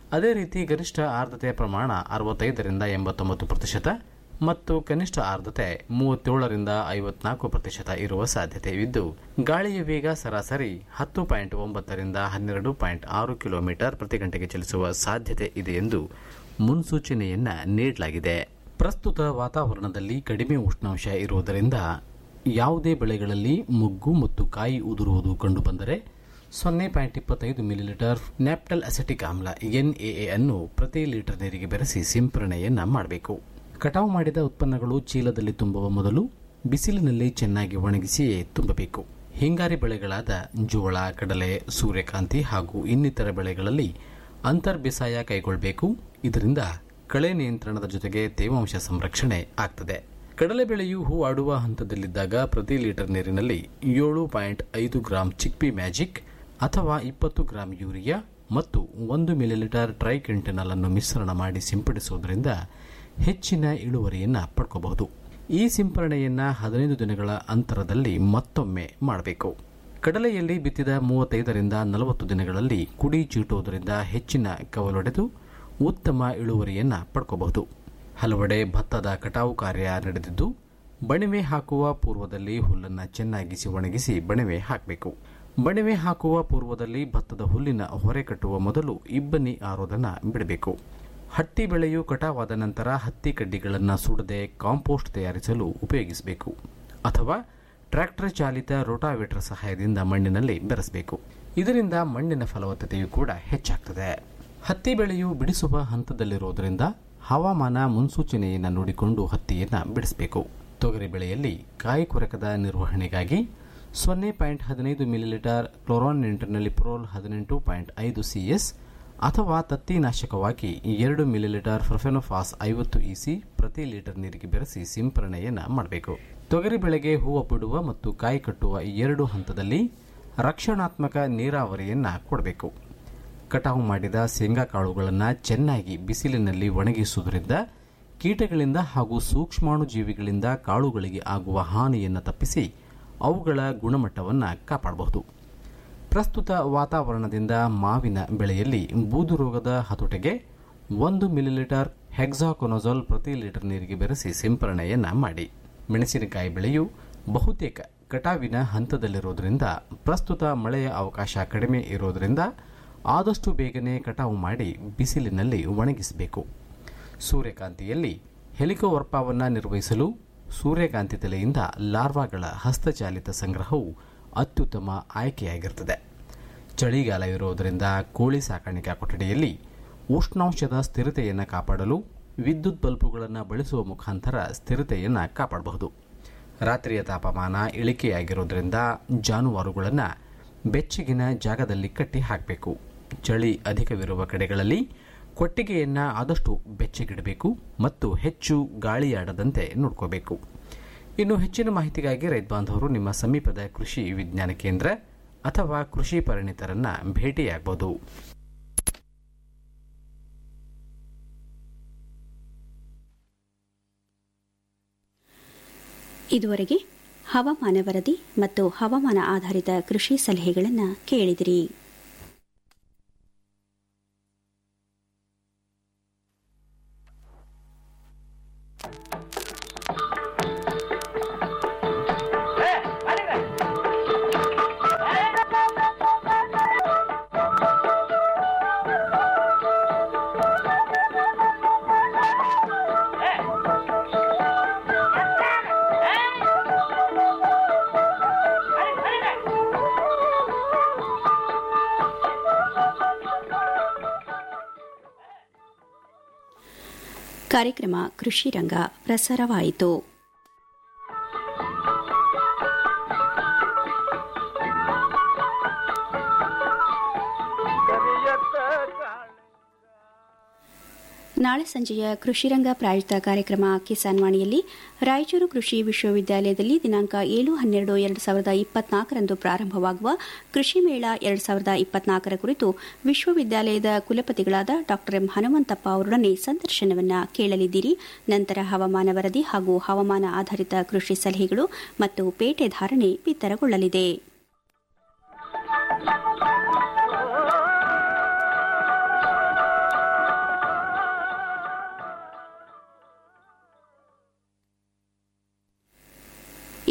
ಅದೇ ರೀತಿ ಗರಿಷ್ಠ ಆರ್ದ್ರತೆಯ ಪ್ರಮಾಣ ಅರವತ್ತೈದರಿಂದ ಎಂಬತ್ತೊಂಬತ್ತು ಪ್ರತಿಶತ ಮತ್ತು ಕನಿಷ್ಠ ಆರ್ದ್ರತೆ ಮೂವತ್ತೇಳರಿಂದ ಐವತ್ನಾಲ್ಕು ಪ್ರತಿಶತ ಇರುವ ಸಾಧ್ಯತೆಯಿದ್ದು ಗಾಳಿಯ ವೇಗ ಸರಾಸರಿ ಹತ್ತು ಪಾಯಿಂಟ್ ಒಂಬತ್ತರಿಂದ ಹನ್ನೆರಡು ಪಾಯಿಂಟ್ ಆರು ಕಿಲೋಮೀಟರ್ ಪ್ರತಿ ಗಂಟೆಗೆ ಚಲಿಸುವ ಸಾಧ್ಯತೆ ಇದೆ ಎಂದು ಮುನ್ಸೂಚನೆಯನ್ನ ನೀಡಲಾಗಿದೆ ಪ್ರಸ್ತುತ ವಾತಾವರಣದಲ್ಲಿ ಕಡಿಮೆ ಉಷ್ಣಾಂಶ ಇರುವುದರಿಂದ ಯಾವುದೇ ಬೆಳೆಗಳಲ್ಲಿ ಮುಗ್ಗು ಮತ್ತು ಕಾಯಿ ಉದುರುವುದು ಕಂಡುಬಂದರೆ ಸೊನ್ನೆ ಪಾಯಿಂಟ್ ಇಪ್ಪತ್ತೈದು ಮಿಲಿಲೀಟರ್ ನ್ಯಾಪ್ಟಲ್ ಅಸೆಟಿಕ್ ಆಮ್ಲ ಎನ್ಎಎ ಅನ್ನು ಪ್ರತಿ ಲೀಟರ್ ನೀರಿಗೆ ಬೆರೆಸಿ ಸಿಂಪರಣೆಯನ್ನ ಮಾಡಬೇಕು ಕಟಾವು ಮಾಡಿದ ಉತ್ಪನ್ನಗಳು ಚೀಲದಲ್ಲಿ ತುಂಬುವ ಮೊದಲು ಬಿಸಿಲಿನಲ್ಲಿ ಚೆನ್ನಾಗಿ ಒಣಗಿಸಿಯೇ ತುಂಬಬೇಕು ಹಿಂಗಾರಿ ಬೆಳೆಗಳಾದ ಜೋಳ ಕಡಲೆ ಸೂರ್ಯಕಾಂತಿ ಹಾಗೂ ಇನ್ನಿತರ ಬೆಳೆಗಳಲ್ಲಿ ಅಂತರ್ ಬೇಸಾಯ ಕೈಗೊಳ್ಳಬೇಕು ಇದರಿಂದ ಕಳೆ ನಿಯಂತ್ರಣದ ಜೊತೆಗೆ ತೇವಾಂಶ ಸಂರಕ್ಷಣೆ ಆಗ್ತದೆ ಕಡಲೆ ಬೆಳೆಯು ಹೂ ಆಡುವ ಹಂತದಲ್ಲಿದ್ದಾಗ ಪ್ರತಿ ಲೀಟರ್ ನೀರಿನಲ್ಲಿ ಏಳು ಪಾಯಿಂಟ್ ಐದು ಗ್ರಾಂ ಚಿಕ್ಪಿ ಮ್ಯಾಜಿಕ್ ಅಥವಾ ಇಪ್ಪತ್ತು ಗ್ರಾಂ ಯೂರಿಯಾ ಮತ್ತು ಒಂದು ಮಿಲಿಲೀಟರ್ ಟ್ರೈಕೆಂಟನಲ್ ಅನ್ನು ಮಿಶ್ರಣ ಮಾಡಿ ಸಿಂಪಡಿಸುವುದರಿಂದ ಹೆಚ್ಚಿನ ಇಳುವರಿಯನ್ನ ಪಡ್ಕೋಬಹುದು ಈ ಸಿಂಪರಣೆಯನ್ನ ಹದಿನೈದು ದಿನಗಳ ಅಂತರದಲ್ಲಿ ಮತ್ತೊಮ್ಮೆ ಮಾಡಬೇಕು ಕಡಲೆಯಲ್ಲಿ ಬಿತ್ತಿದ ಮೂವತ್ತೈದರಿಂದ ನಲವತ್ತು ದಿನಗಳಲ್ಲಿ ಕುಡಿ ಚೀಟುವುದರಿಂದ ಹೆಚ್ಚಿನ ಕವಲೊಡೆದು ಉತ್ತಮ ಇಳುವರಿಯನ್ನ ಪಡ್ಕೋಬಹುದು ಹಲವೆಡೆ ಭತ್ತದ ಕಟಾವು ಕಾರ್ಯ ನಡೆದಿದ್ದು ಬಣಿವೆ ಹಾಕುವ ಪೂರ್ವದಲ್ಲಿ ಹುಲ್ಲನ್ನು ಚೆನ್ನಾಗಿಸಿ ಒಣಗಿಸಿ ಬಣಿವೆ ಹಾಕಬೇಕು ಬಣಿವೆ ಹಾಕುವ ಪೂರ್ವದಲ್ಲಿ ಭತ್ತದ ಹುಲ್ಲಿನ ಹೊರೆ ಕಟ್ಟುವ ಮೊದಲು ಇಬ್ಬನಿ ಆರೋದನ್ನ ಬಿಡಬೇಕು ಹತ್ತಿ ಬೆಳೆಯು ಕಟಾವಾದ ನಂತರ ಹತ್ತಿ ಕಡ್ಡಿಗಳನ್ನು ಸುಡದೆ ಕಾಂಪೋಸ್ಟ್ ತಯಾರಿಸಲು ಉಪಯೋಗಿಸಬೇಕು ಅಥವಾ ಟ್ರ್ಯಾಕ್ಟರ್ ಚಾಲಿತ ರೋಟಾವೇಟರ್ ಸಹಾಯದಿಂದ ಮಣ್ಣಿನಲ್ಲಿ ಬೆರೆಸಬೇಕು ಇದರಿಂದ ಮಣ್ಣಿನ ಫಲವತ್ತತೆಯು ಕೂಡ ಹೆಚ್ಚಾಗ್ತದೆ ಹತ್ತಿ ಬೆಳೆಯು ಬಿಡಿಸುವ ಹಂತದಲ್ಲಿರುವುದರಿಂದ ಹವಾಮಾನ ಮುನ್ಸೂಚನೆಯನ್ನು ನೋಡಿಕೊಂಡು ಹತ್ತಿಯನ್ನು ಬಿಡಿಸಬೇಕು ತೊಗರಿ ಬೆಳೆಯಲ್ಲಿ ಕಾಯಿ ಕೊರಕದ ನಿರ್ವಹಣೆಗಾಗಿ ಸೊನ್ನೆ ಪಾಯಿಂಟ್ ಹದಿನೈದು ಮಿಲಿಲೀಟರ್ ಕ್ಲೋರಾನ್ ಇಂಟರ್ನಲಿಪ್ರೋಲ್ ಹದಿನೆಂಟು ಪಾಯಿಂಟ್ ಐದು ಸಿಎಸ್ ಅಥವಾ ತತ್ತಿನಾಶಕವಾಗಿ ಎರಡು ಮಿಲಿಲೀಟರ್ ಫ್ರಫೆನೋಫಾಸ್ ಐವತ್ತು ಇಸಿ ಪ್ರತಿ ಲೀಟರ್ ನೀರಿಗೆ ಬೆರೆಸಿ ಸಿಂಪರಣೆಯನ್ನು ಮಾಡಬೇಕು ತೊಗರಿ ಬೆಳೆಗೆ ಹೂವು ಬಿಡುವ ಮತ್ತು ಕಾಯಿ ಕಟ್ಟುವ ಎರಡು ಹಂತದಲ್ಲಿ ರಕ್ಷಣಾತ್ಮಕ ನೀರಾವರಿಯನ್ನ ಕೊಡಬೇಕು ಕಟಾವು ಮಾಡಿದ ಶೇಂಗಾ ಕಾಳುಗಳನ್ನು ಚೆನ್ನಾಗಿ ಬಿಸಿಲಿನಲ್ಲಿ ಒಣಗಿಸುವುದರಿಂದ ಕೀಟಗಳಿಂದ ಹಾಗೂ ಸೂಕ್ಷ್ಮಾಣು ಜೀವಿಗಳಿಂದ ಕಾಳುಗಳಿಗೆ ಆಗುವ ಹಾನಿಯನ್ನು ತಪ್ಪಿಸಿ ಅವುಗಳ ಗುಣಮಟ್ಟವನ್ನು ಕಾಪಾಡಬಹುದು ಪ್ರಸ್ತುತ ವಾತಾವರಣದಿಂದ ಮಾವಿನ ಬೆಳೆಯಲ್ಲಿ ಬೂದು ರೋಗದ ಹತೋಟೆಗೆ ಒಂದು ಮಿಲಿಲೀಟರ್ ಹೆಕ್ಸಾಕೊನೊಜಾಲ್ ಪ್ರತಿ ಲೀಟರ್ ನೀರಿಗೆ ಬೆರೆಸಿ ಸಿಂಪರಣೆಯನ್ನ ಮಾಡಿ ಮೆಣಸಿನಕಾಯಿ ಬೆಳೆಯು ಬಹುತೇಕ ಕಟಾವಿನ ಹಂತದಲ್ಲಿರುವುದರಿಂದ ಪ್ರಸ್ತುತ ಮಳೆಯ ಅವಕಾಶ ಕಡಿಮೆ ಇರುವುದರಿಂದ ಆದಷ್ಟು ಬೇಗನೆ ಕಟಾವು ಮಾಡಿ ಬಿಸಿಲಿನಲ್ಲಿ ಒಣಗಿಸಬೇಕು ಸೂರ್ಯಕಾಂತಿಯಲ್ಲಿ ಹೆಲಿಕೋವರ್ಪಾವನ್ನು ನಿರ್ವಹಿಸಲು ಸೂರ್ಯಕಾಂತಿ ತಲೆಯಿಂದ ಲಾರ್ವಾಗಳ ಹಸ್ತಚಾಲಿತ ಸಂಗ್ರಹವು ಅತ್ಯುತ್ತಮ ಆಯ್ಕೆಯಾಗಿರುತ್ತದೆ ಚಳಿಗಾಲ ಇರುವುದರಿಂದ ಕೋಳಿ ಸಾಕಾಣಿಕಾ ಕೊಠಡಿಯಲ್ಲಿ ಉಷ್ಣಾಂಶದ ಸ್ಥಿರತೆಯನ್ನು ಕಾಪಾಡಲು ವಿದ್ಯುತ್ ಬಲ್ಬುಗಳನ್ನು ಬಳಸುವ ಮುಖಾಂತರ ಸ್ಥಿರತೆಯನ್ನು ಕಾಪಾಡಬಹುದು ರಾತ್ರಿಯ ತಾಪಮಾನ ಇಳಿಕೆಯಾಗಿರುವುದರಿಂದ ಜಾನುವಾರುಗಳನ್ನು ಬೆಚ್ಚಗಿನ ಜಾಗದಲ್ಲಿ ಕಟ್ಟಿ ಹಾಕಬೇಕು ಚಳಿ ಅಧಿಕವಿರುವ ಕಡೆಗಳಲ್ಲಿ ಕೊಟ್ಟಿಗೆಯನ್ನು ಆದಷ್ಟು ಬೆಚ್ಚಗಿಡಬೇಕು ಮತ್ತು ಹೆಚ್ಚು ಗಾಳಿಯಾಡದಂತೆ ನೋಡ್ಕೋಬೇಕು ಇನ್ನು ಹೆಚ್ಚಿನ ಮಾಹಿತಿಗಾಗಿ ರೈತ ಬಾಂಧವರು ನಿಮ್ಮ ಸಮೀಪದ ಕೃಷಿ ವಿಜ್ಞಾನ ಕೇಂದ್ರ ಅಥವಾ ಕೃಷಿ ಪರಿಣಿತರನ್ನ ಭೇಟಿಯಾಗಬಹುದು ಇದುವರೆಗೆ ಹವಾಮಾನ ವರದಿ ಮತ್ತು ಹವಾಮಾನ ಆಧಾರಿತ ಕೃಷಿ ಸಲಹೆಗಳನ್ನು ಕೇಳಿದಿರಿ ಕಾರ್ಯಕ್ರಮ ಕೃಷಿ ರಂಗ ಪ್ರಸಾರವಾಯಿತು ನಾಳೆ ಸಂಜೆಯ ಕೃಷಿರಂಗ ಪ್ರಾಯೋಜಿತ ಕಾರ್ಯಕ್ರಮ ಕಿಸಾನ್ ವಾಣಿಯಲ್ಲಿ ರಾಯಚೂರು ಕೃಷಿ ವಿಶ್ವವಿದ್ಯಾಲಯದಲ್ಲಿ ದಿನಾಂಕ ಏಳು ಹನ್ನೆರಡು ಎರಡು ಸಾವಿರದ ಇಪ್ಪತ್ನಾಲ್ಕರಂದು ಪ್ರಾರಂಭವಾಗುವ ಕೃಷಿ ಮೇಳ ಎರಡು ಸಾವಿರದ ಇಪ್ಪತ್ನಾಲ್ಕರ ಕುರಿತು ವಿಶ್ವವಿದ್ಯಾಲಯದ ಕುಲಪತಿಗಳಾದ ಡಾ ಎಂ ಹನುಮಂತಪ್ಪ ಅವರೊಡನೆ ಸಂದರ್ಶನವನ್ನು ಕೇಳಲಿದ್ದೀರಿ ನಂತರ ಹವಾಮಾನ ವರದಿ ಹಾಗೂ ಹವಾಮಾನ ಆಧಾರಿತ ಕೃಷಿ ಸಲಹೆಗಳು ಮತ್ತು ಪೇಟೆ ಧಾರಣೆ ಬಿತ್ತರಗೊಳ್ಳಲಿದೆ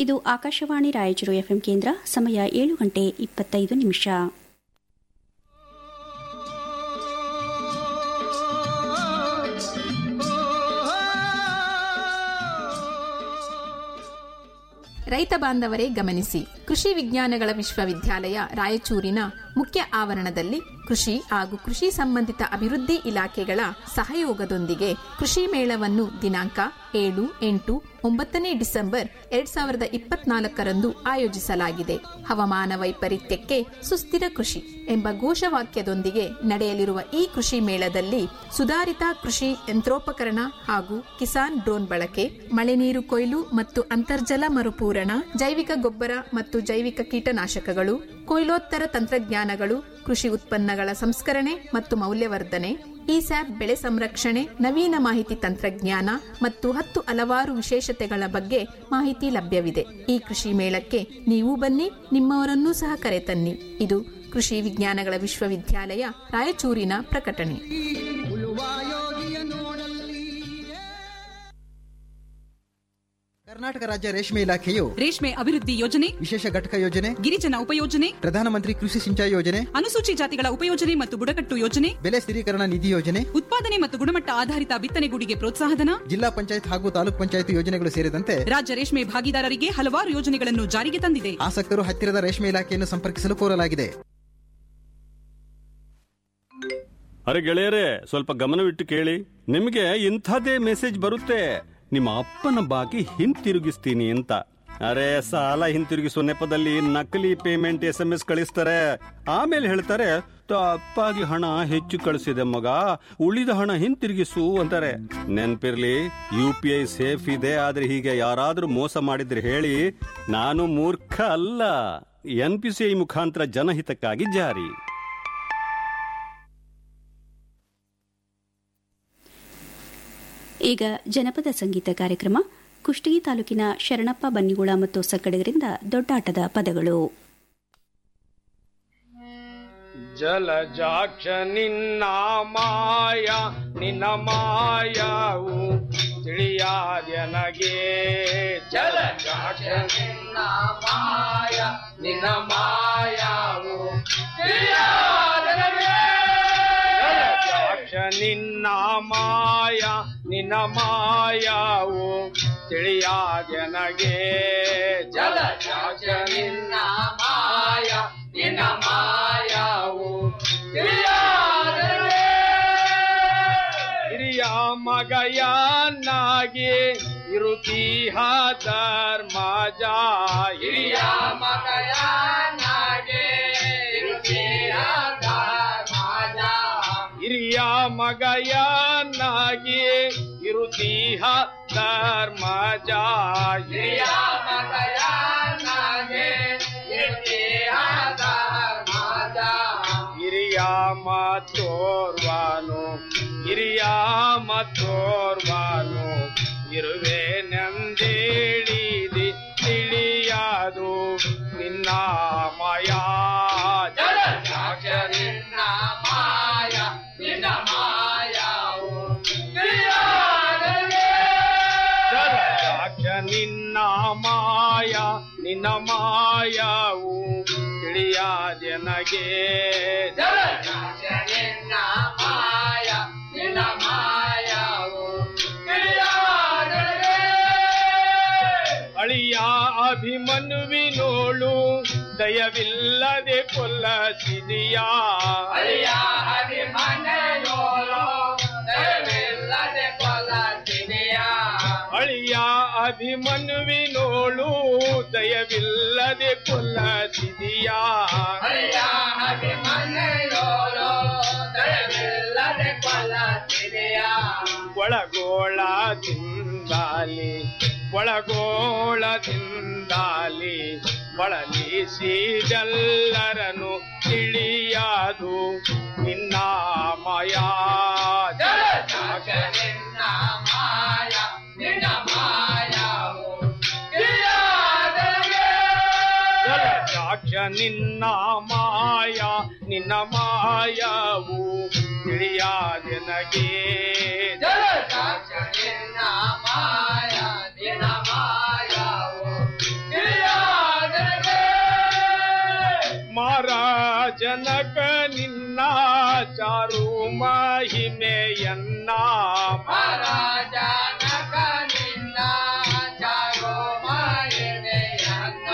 ಇದು ಆಕಾಶವಾಣಿ ರಾಯಚೂರು ಎಫ್ಎಂ ಕೇಂದ್ರ ಸಮಯ ಏಳು ಗಂಟೆ ಇಪ್ಪತ್ತೈದು ನಿಮಿಷ ರೈತ ಬಾಂಧವರೇ ಗಮನಿಸಿ ಕೃಷಿ ವಿಜ್ಞಾನಗಳ ವಿಶ್ವವಿದ್ಯಾಲಯ ರಾಯಚೂರಿನ ಮುಖ್ಯ ಆವರಣದಲ್ಲಿ ಕೃಷಿ ಹಾಗೂ ಕೃಷಿ ಸಂಬಂಧಿತ ಅಭಿವೃದ್ಧಿ ಇಲಾಖೆಗಳ ಸಹಯೋಗದೊಂದಿಗೆ ಕೃಷಿ ಮೇಳವನ್ನು ದಿನಾಂಕ ಏಳು ಎಂಟು ಒಂಬತ್ತನೇ ಡಿಸೆಂಬರ್ ಎರಡ್ ಸಾವಿರದ ಇಪ್ಪತ್ನಾಲ್ಕರಂದು ಆಯೋಜಿಸಲಾಗಿದೆ ಹವಾಮಾನ ವೈಪರೀತ್ಯಕ್ಕೆ ಸುಸ್ಥಿರ ಕೃಷಿ ಎಂಬ ಘೋಷವಾಕ್ಯದೊಂದಿಗೆ ನಡೆಯಲಿರುವ ಈ ಕೃಷಿ ಮೇಳದಲ್ಲಿ ಸುಧಾರಿತ ಕೃಷಿ ಯಂತ್ರೋಪಕರಣ ಹಾಗೂ ಕಿಸಾನ್ ಡ್ರೋನ್ ಬಳಕೆ ಮಳೆ ನೀರು ಕೊಯ್ಲು ಮತ್ತು ಅಂತರ್ಜಲ ಮರುಪೂರಣ ಜೈವಿಕ ಗೊಬ್ಬರ ಮತ್ತು ಜೈವಿಕ ಕೀಟನಾಶಕಗಳು ಕೊಯ್ಲೋತ್ತರ ತಂತ್ರಜ್ಞಾನಗಳು ಕೃಷಿ ಉತ್ಪನ್ನಗಳ ಸಂಸ್ಕರಣೆ ಮತ್ತು ಮೌಲ್ಯವರ್ಧನೆ ಇಸ್ಯಾಪ್ ಬೆಳೆ ಸಂರಕ್ಷಣೆ ನವೀನ ಮಾಹಿತಿ ತಂತ್ರಜ್ಞಾನ ಮತ್ತು ಹತ್ತು ಹಲವಾರು ವಿಶೇಷತೆಗಳ ಬಗ್ಗೆ ಮಾಹಿತಿ ಲಭ್ಯವಿದೆ ಈ ಕೃಷಿ ಮೇಳಕ್ಕೆ ನೀವು ಬನ್ನಿ ನಿಮ್ಮವರನ್ನೂ ಸಹ ಕರೆತನ್ನಿ ಇದು ಕೃಷಿ ವಿಜ್ಞಾನಗಳ ವಿಶ್ವವಿದ್ಯಾಲಯ ರಾಯಚೂರಿನ ಪ್ರಕಟಣೆ ಕರ್ನಾಟಕ ರಾಜ್ಯ ರೇಷ್ಮೆ ಇಲಾಖೆಯು ರೇಷ್ಮೆ ಅಭಿವೃದ್ಧಿ ಯೋಜನೆ ವಿಶೇಷ ಘಟಕ ಯೋಜನೆ ಗಿರಿಜನ ಉಪಯೋಜನೆ ಪ್ರಧಾನಮಂತ್ರಿ ಕೃಷಿ ಸಿಂಚಾಯಿ ಯೋಜನೆ ಅನುಸೂಚಿ ಜಾತಿಗಳ ಉಪಯೋಜನೆ ಮತ್ತು ಬುಡಕಟ್ಟು ಯೋಜನೆ ಬೆಲೆ ಸ್ಥಿರೀಕರಣ ನಿಧಿ ಯೋಜನೆ ಉತ್ಪಾದನೆ ಮತ್ತು ಗುಣಮಟ್ಟ ಆಧಾರಿತ ಬಿತ್ತನೆಗೂಡಿಗೆ ಪ್ರೋತ್ಸಾಹಧನ ಜಿಲ್ಲಾ ಪಂಚಾಯತ್ ಹಾಗೂ ತಾಲೂಕ್ ಪಂಚಾಯತ್ ಯೋಜನೆಗಳು ಸೇರಿದಂತೆ ರಾಜ್ಯ ರೇಷ್ಮೆ ಭಾಗಿದಾರರಿಗೆ ಹಲವಾರು ಯೋಜನೆಗಳನ್ನು ಜಾರಿಗೆ ತಂದಿದೆ ಆಸಕ್ತರು ಹತ್ತಿರದ ರೇಷ್ಮೆ ಇಲಾಖೆಯನ್ನು ಸಂಪರ್ಕಿಸಲು ಕೋರಲಾಗಿದೆ ಅರೆ ಗೆಳೆಯರೇ ಸ್ವಲ್ಪ ಗಮನವಿಟ್ಟು ಕೇಳಿ ನಿಮಗೆ ಇಂಥದೇ ಮೆಸೇಜ್ ಬರುತ್ತೆ ನಿಮ್ಮ ಅಪ್ಪನ ಬಾಕಿ ಹಿಂತಿರುಗಿಸ್ತೀನಿ ಅಂತ ಅರೆ ಸಾಲ ಹಿಂತಿರುಗಿಸುವ ನೆಪದಲ್ಲಿ ನಕಲಿ ಪೇಮೆಂಟ್ ಎಸ್ ಎಂ ಎಸ್ ಕಳಿಸ್ತಾರೆ ಆಮೇಲೆ ಹೇಳ್ತಾರೆ ತಪ್ಪಾಗಿ ಹಣ ಹೆಚ್ಚು ಕಳಿಸಿದೆ ಮಗ ಉಳಿದ ಹಣ ಹಿಂತಿರುಗಿಸು ಅಂತಾರೆ ನೆನ್ಪಿರ್ಲಿ ಯು ಪಿ ಐ ಸೇಫ್ ಇದೆ ಆದ್ರೆ ಹೀಗೆ ಯಾರಾದ್ರೂ ಮೋಸ ಮಾಡಿದ್ರೆ ಹೇಳಿ ನಾನು ಮೂರ್ಖ ಅಲ್ಲ ಎನ್ ಪಿ ಸಿ ಐ ಮುಖಾಂತರ ಜನಹಿತಕ್ಕಾಗಿ ಜಾರಿ ಈಗ ಜನಪದ ಸಂಗೀತ ಕಾರ್ಯಕ್ರಮ ಕುಷ್ಟಗಿ ತಾಲೂಕಿನ ಶರಣಪ್ಪ ಬನ್ನಿಗುಳ ಮತ್ತು ಸಕ್ಕಡಿಗರಿಂದ ದೊಡ್ಡಾಟದ ಪದಗಳು ಜಲಜಾಕ್ಷ ನಿನ್ನ ಮಾಯ ನಿನ್ನ ಮಾಯವು ತಿಳಿಯಾದ್ಯನಗೆ ಜಲಜಾಕ್ಷ ನಿನ್ನ ಮಾಯ ನಿನ್ನ ಮಾಯವು ತಿಳಿಯಾದ್ಯನಗೆ ಜಲಜಾಕ್ಷ ನಿನ್ನ ಮಾಯ ನಿನ್ನ ಮಾಯವು ತಿಳಿಯಾದ್ಯನಗೆ ಜಲಜಾಕ್ಷ ನಿನ್ನ ಮಾಯ ನಿನ್ನ ಮಾಯವು ತಿಳಿಯಾದರೆ ಹಿರಿಯ ಮಗಯನ್ನಾಗಿ ಇರುತ್ತೀಹ ಧರ್ಮಜ ಹಿರಿಯ ಮಗಯನ್ನಾಗಿ ಇರುತ್ತೀಹ ಧರ್ಮಜ ಹಿರಿಯ ಮಗಯನ್ನಾಗಿ ಇರುತ್ತೀಹ ಧರ್ಮಜ ಹಿರಿಯ ಮಗಯನ್ನಾಗಿ ಇರುತ್ತೀಹ ಧರ್ಮಜ ಹಿರಿಯ ಮತ್ತೋರ್ವನು ಹಿರಿಯ ಮತ್ತೋರ್ವನು ಇರುವೆ ನಂದೇಳಿದಿ ತಿಳಿಯದು ನಿನ್ನ ಮಾಯ ಜಲ ಸಾಕ್ಷ ನಿನ್ನ ಮಾಯ ನಿನ್ನ ಮಾಯವು ತಿಳಿಯಾದರೆ ಜಲ ಸಾಕ್ಷ ನಿನ್ನ ಮಾಯ ನಿನ್ನ ಮಾಯವು ತಿಳಿಯಾದೆನಗೆ ಜಲ ಸಾಕ್ಷ ನಿನ್ನ ಮಾಯ ನಿನ್ನ ಮಾಯವು ತಿಳಿಯಾದೆನಗೆ ಅಳಿಯ ಅಭಿಮನ್ಯುವಿನೋಳು ದಯವಿಲ್ಲದೆ ಕೊಲ್ಲಸಿದೆಯಾ ಅಳಿಯ ಅಭಿಮನ್ಯೋಳು ದಯವಿಲ್ಲದೆ ಕೊಲ್ಲಸಿದೆಯಾ ಅಳಿಯ ಅಭಿಮನ್ಯುವಿನೋಳು ದಯವಿಲ್ಲದೆ ಕೊಲ್ಲಸಿದೆಯಾ ಅಳಿಯ ಅಭಿಮನ್ಯೋಳು ದಯವಿಲ್ಲದೆ ಕೊಲ್ಲಸಿದೆಯಾ ಒಳಗೋಳ ತಿಂದಾಲಿ ಒಳಗೋಳದಿಂದಾಲಿ ಬಳಲಿಸಿದೆಲ್ಲರನು ತಿಳಿಯದು ನಿನ್ನ ಮಾಯ ಜಲಜಾಕ್ಷ ನಿನ್ನ ಮಾಯ ನಿನ್ನ ಮಾಯವು ತಿಳಿಯಾದರೆ ಜಲಜಾಕ್ಷ ನಿನ್ನ ಮಾಯ ನಿನ್ನ ಮಾಯವು ತಿಳಿಯಾದೆನಗೆ ಜಲಜಾಕ್ಷ ನಿನ್ನ ಮಾಯ ನಿನ್ನ ಮಾಯವು ಮಾರಾಜನಕ ನಿನ್ನ ಚಾರು ಮಹಿಮೆಯನ್ನ ಮಾರಾಜನಕ ನಿನ್ನ ಚಾರು ಮಹಿಮೆಯನ್ನ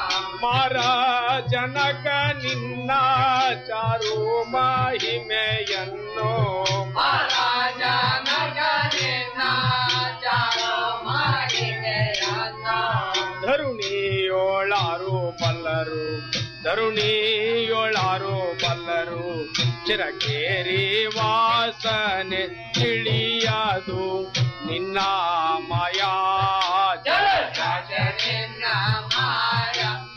ಮಾರಾಜನಕ ನಿನ್ನ ಚಾರು ಮಹಿಮೆಯನ್ನು ಮಾರಾಜನಕ ನಿನ್ನ ಚಾರು ಮಹಿಮೆಯನ್ನ ಧರುಣಿಯೋಳಾರು ಬಲ್ಲರು ಧರುಣಿಯೋಳಾರು ಬಲ್ಲರು ಚಿರಕೇರಿ ವಾಸನೆ ತಿಳಿಯದು ನಿನ್ನ ಮಾಯಾ ಜಲ ನಿನ್ನ ಮಾಯ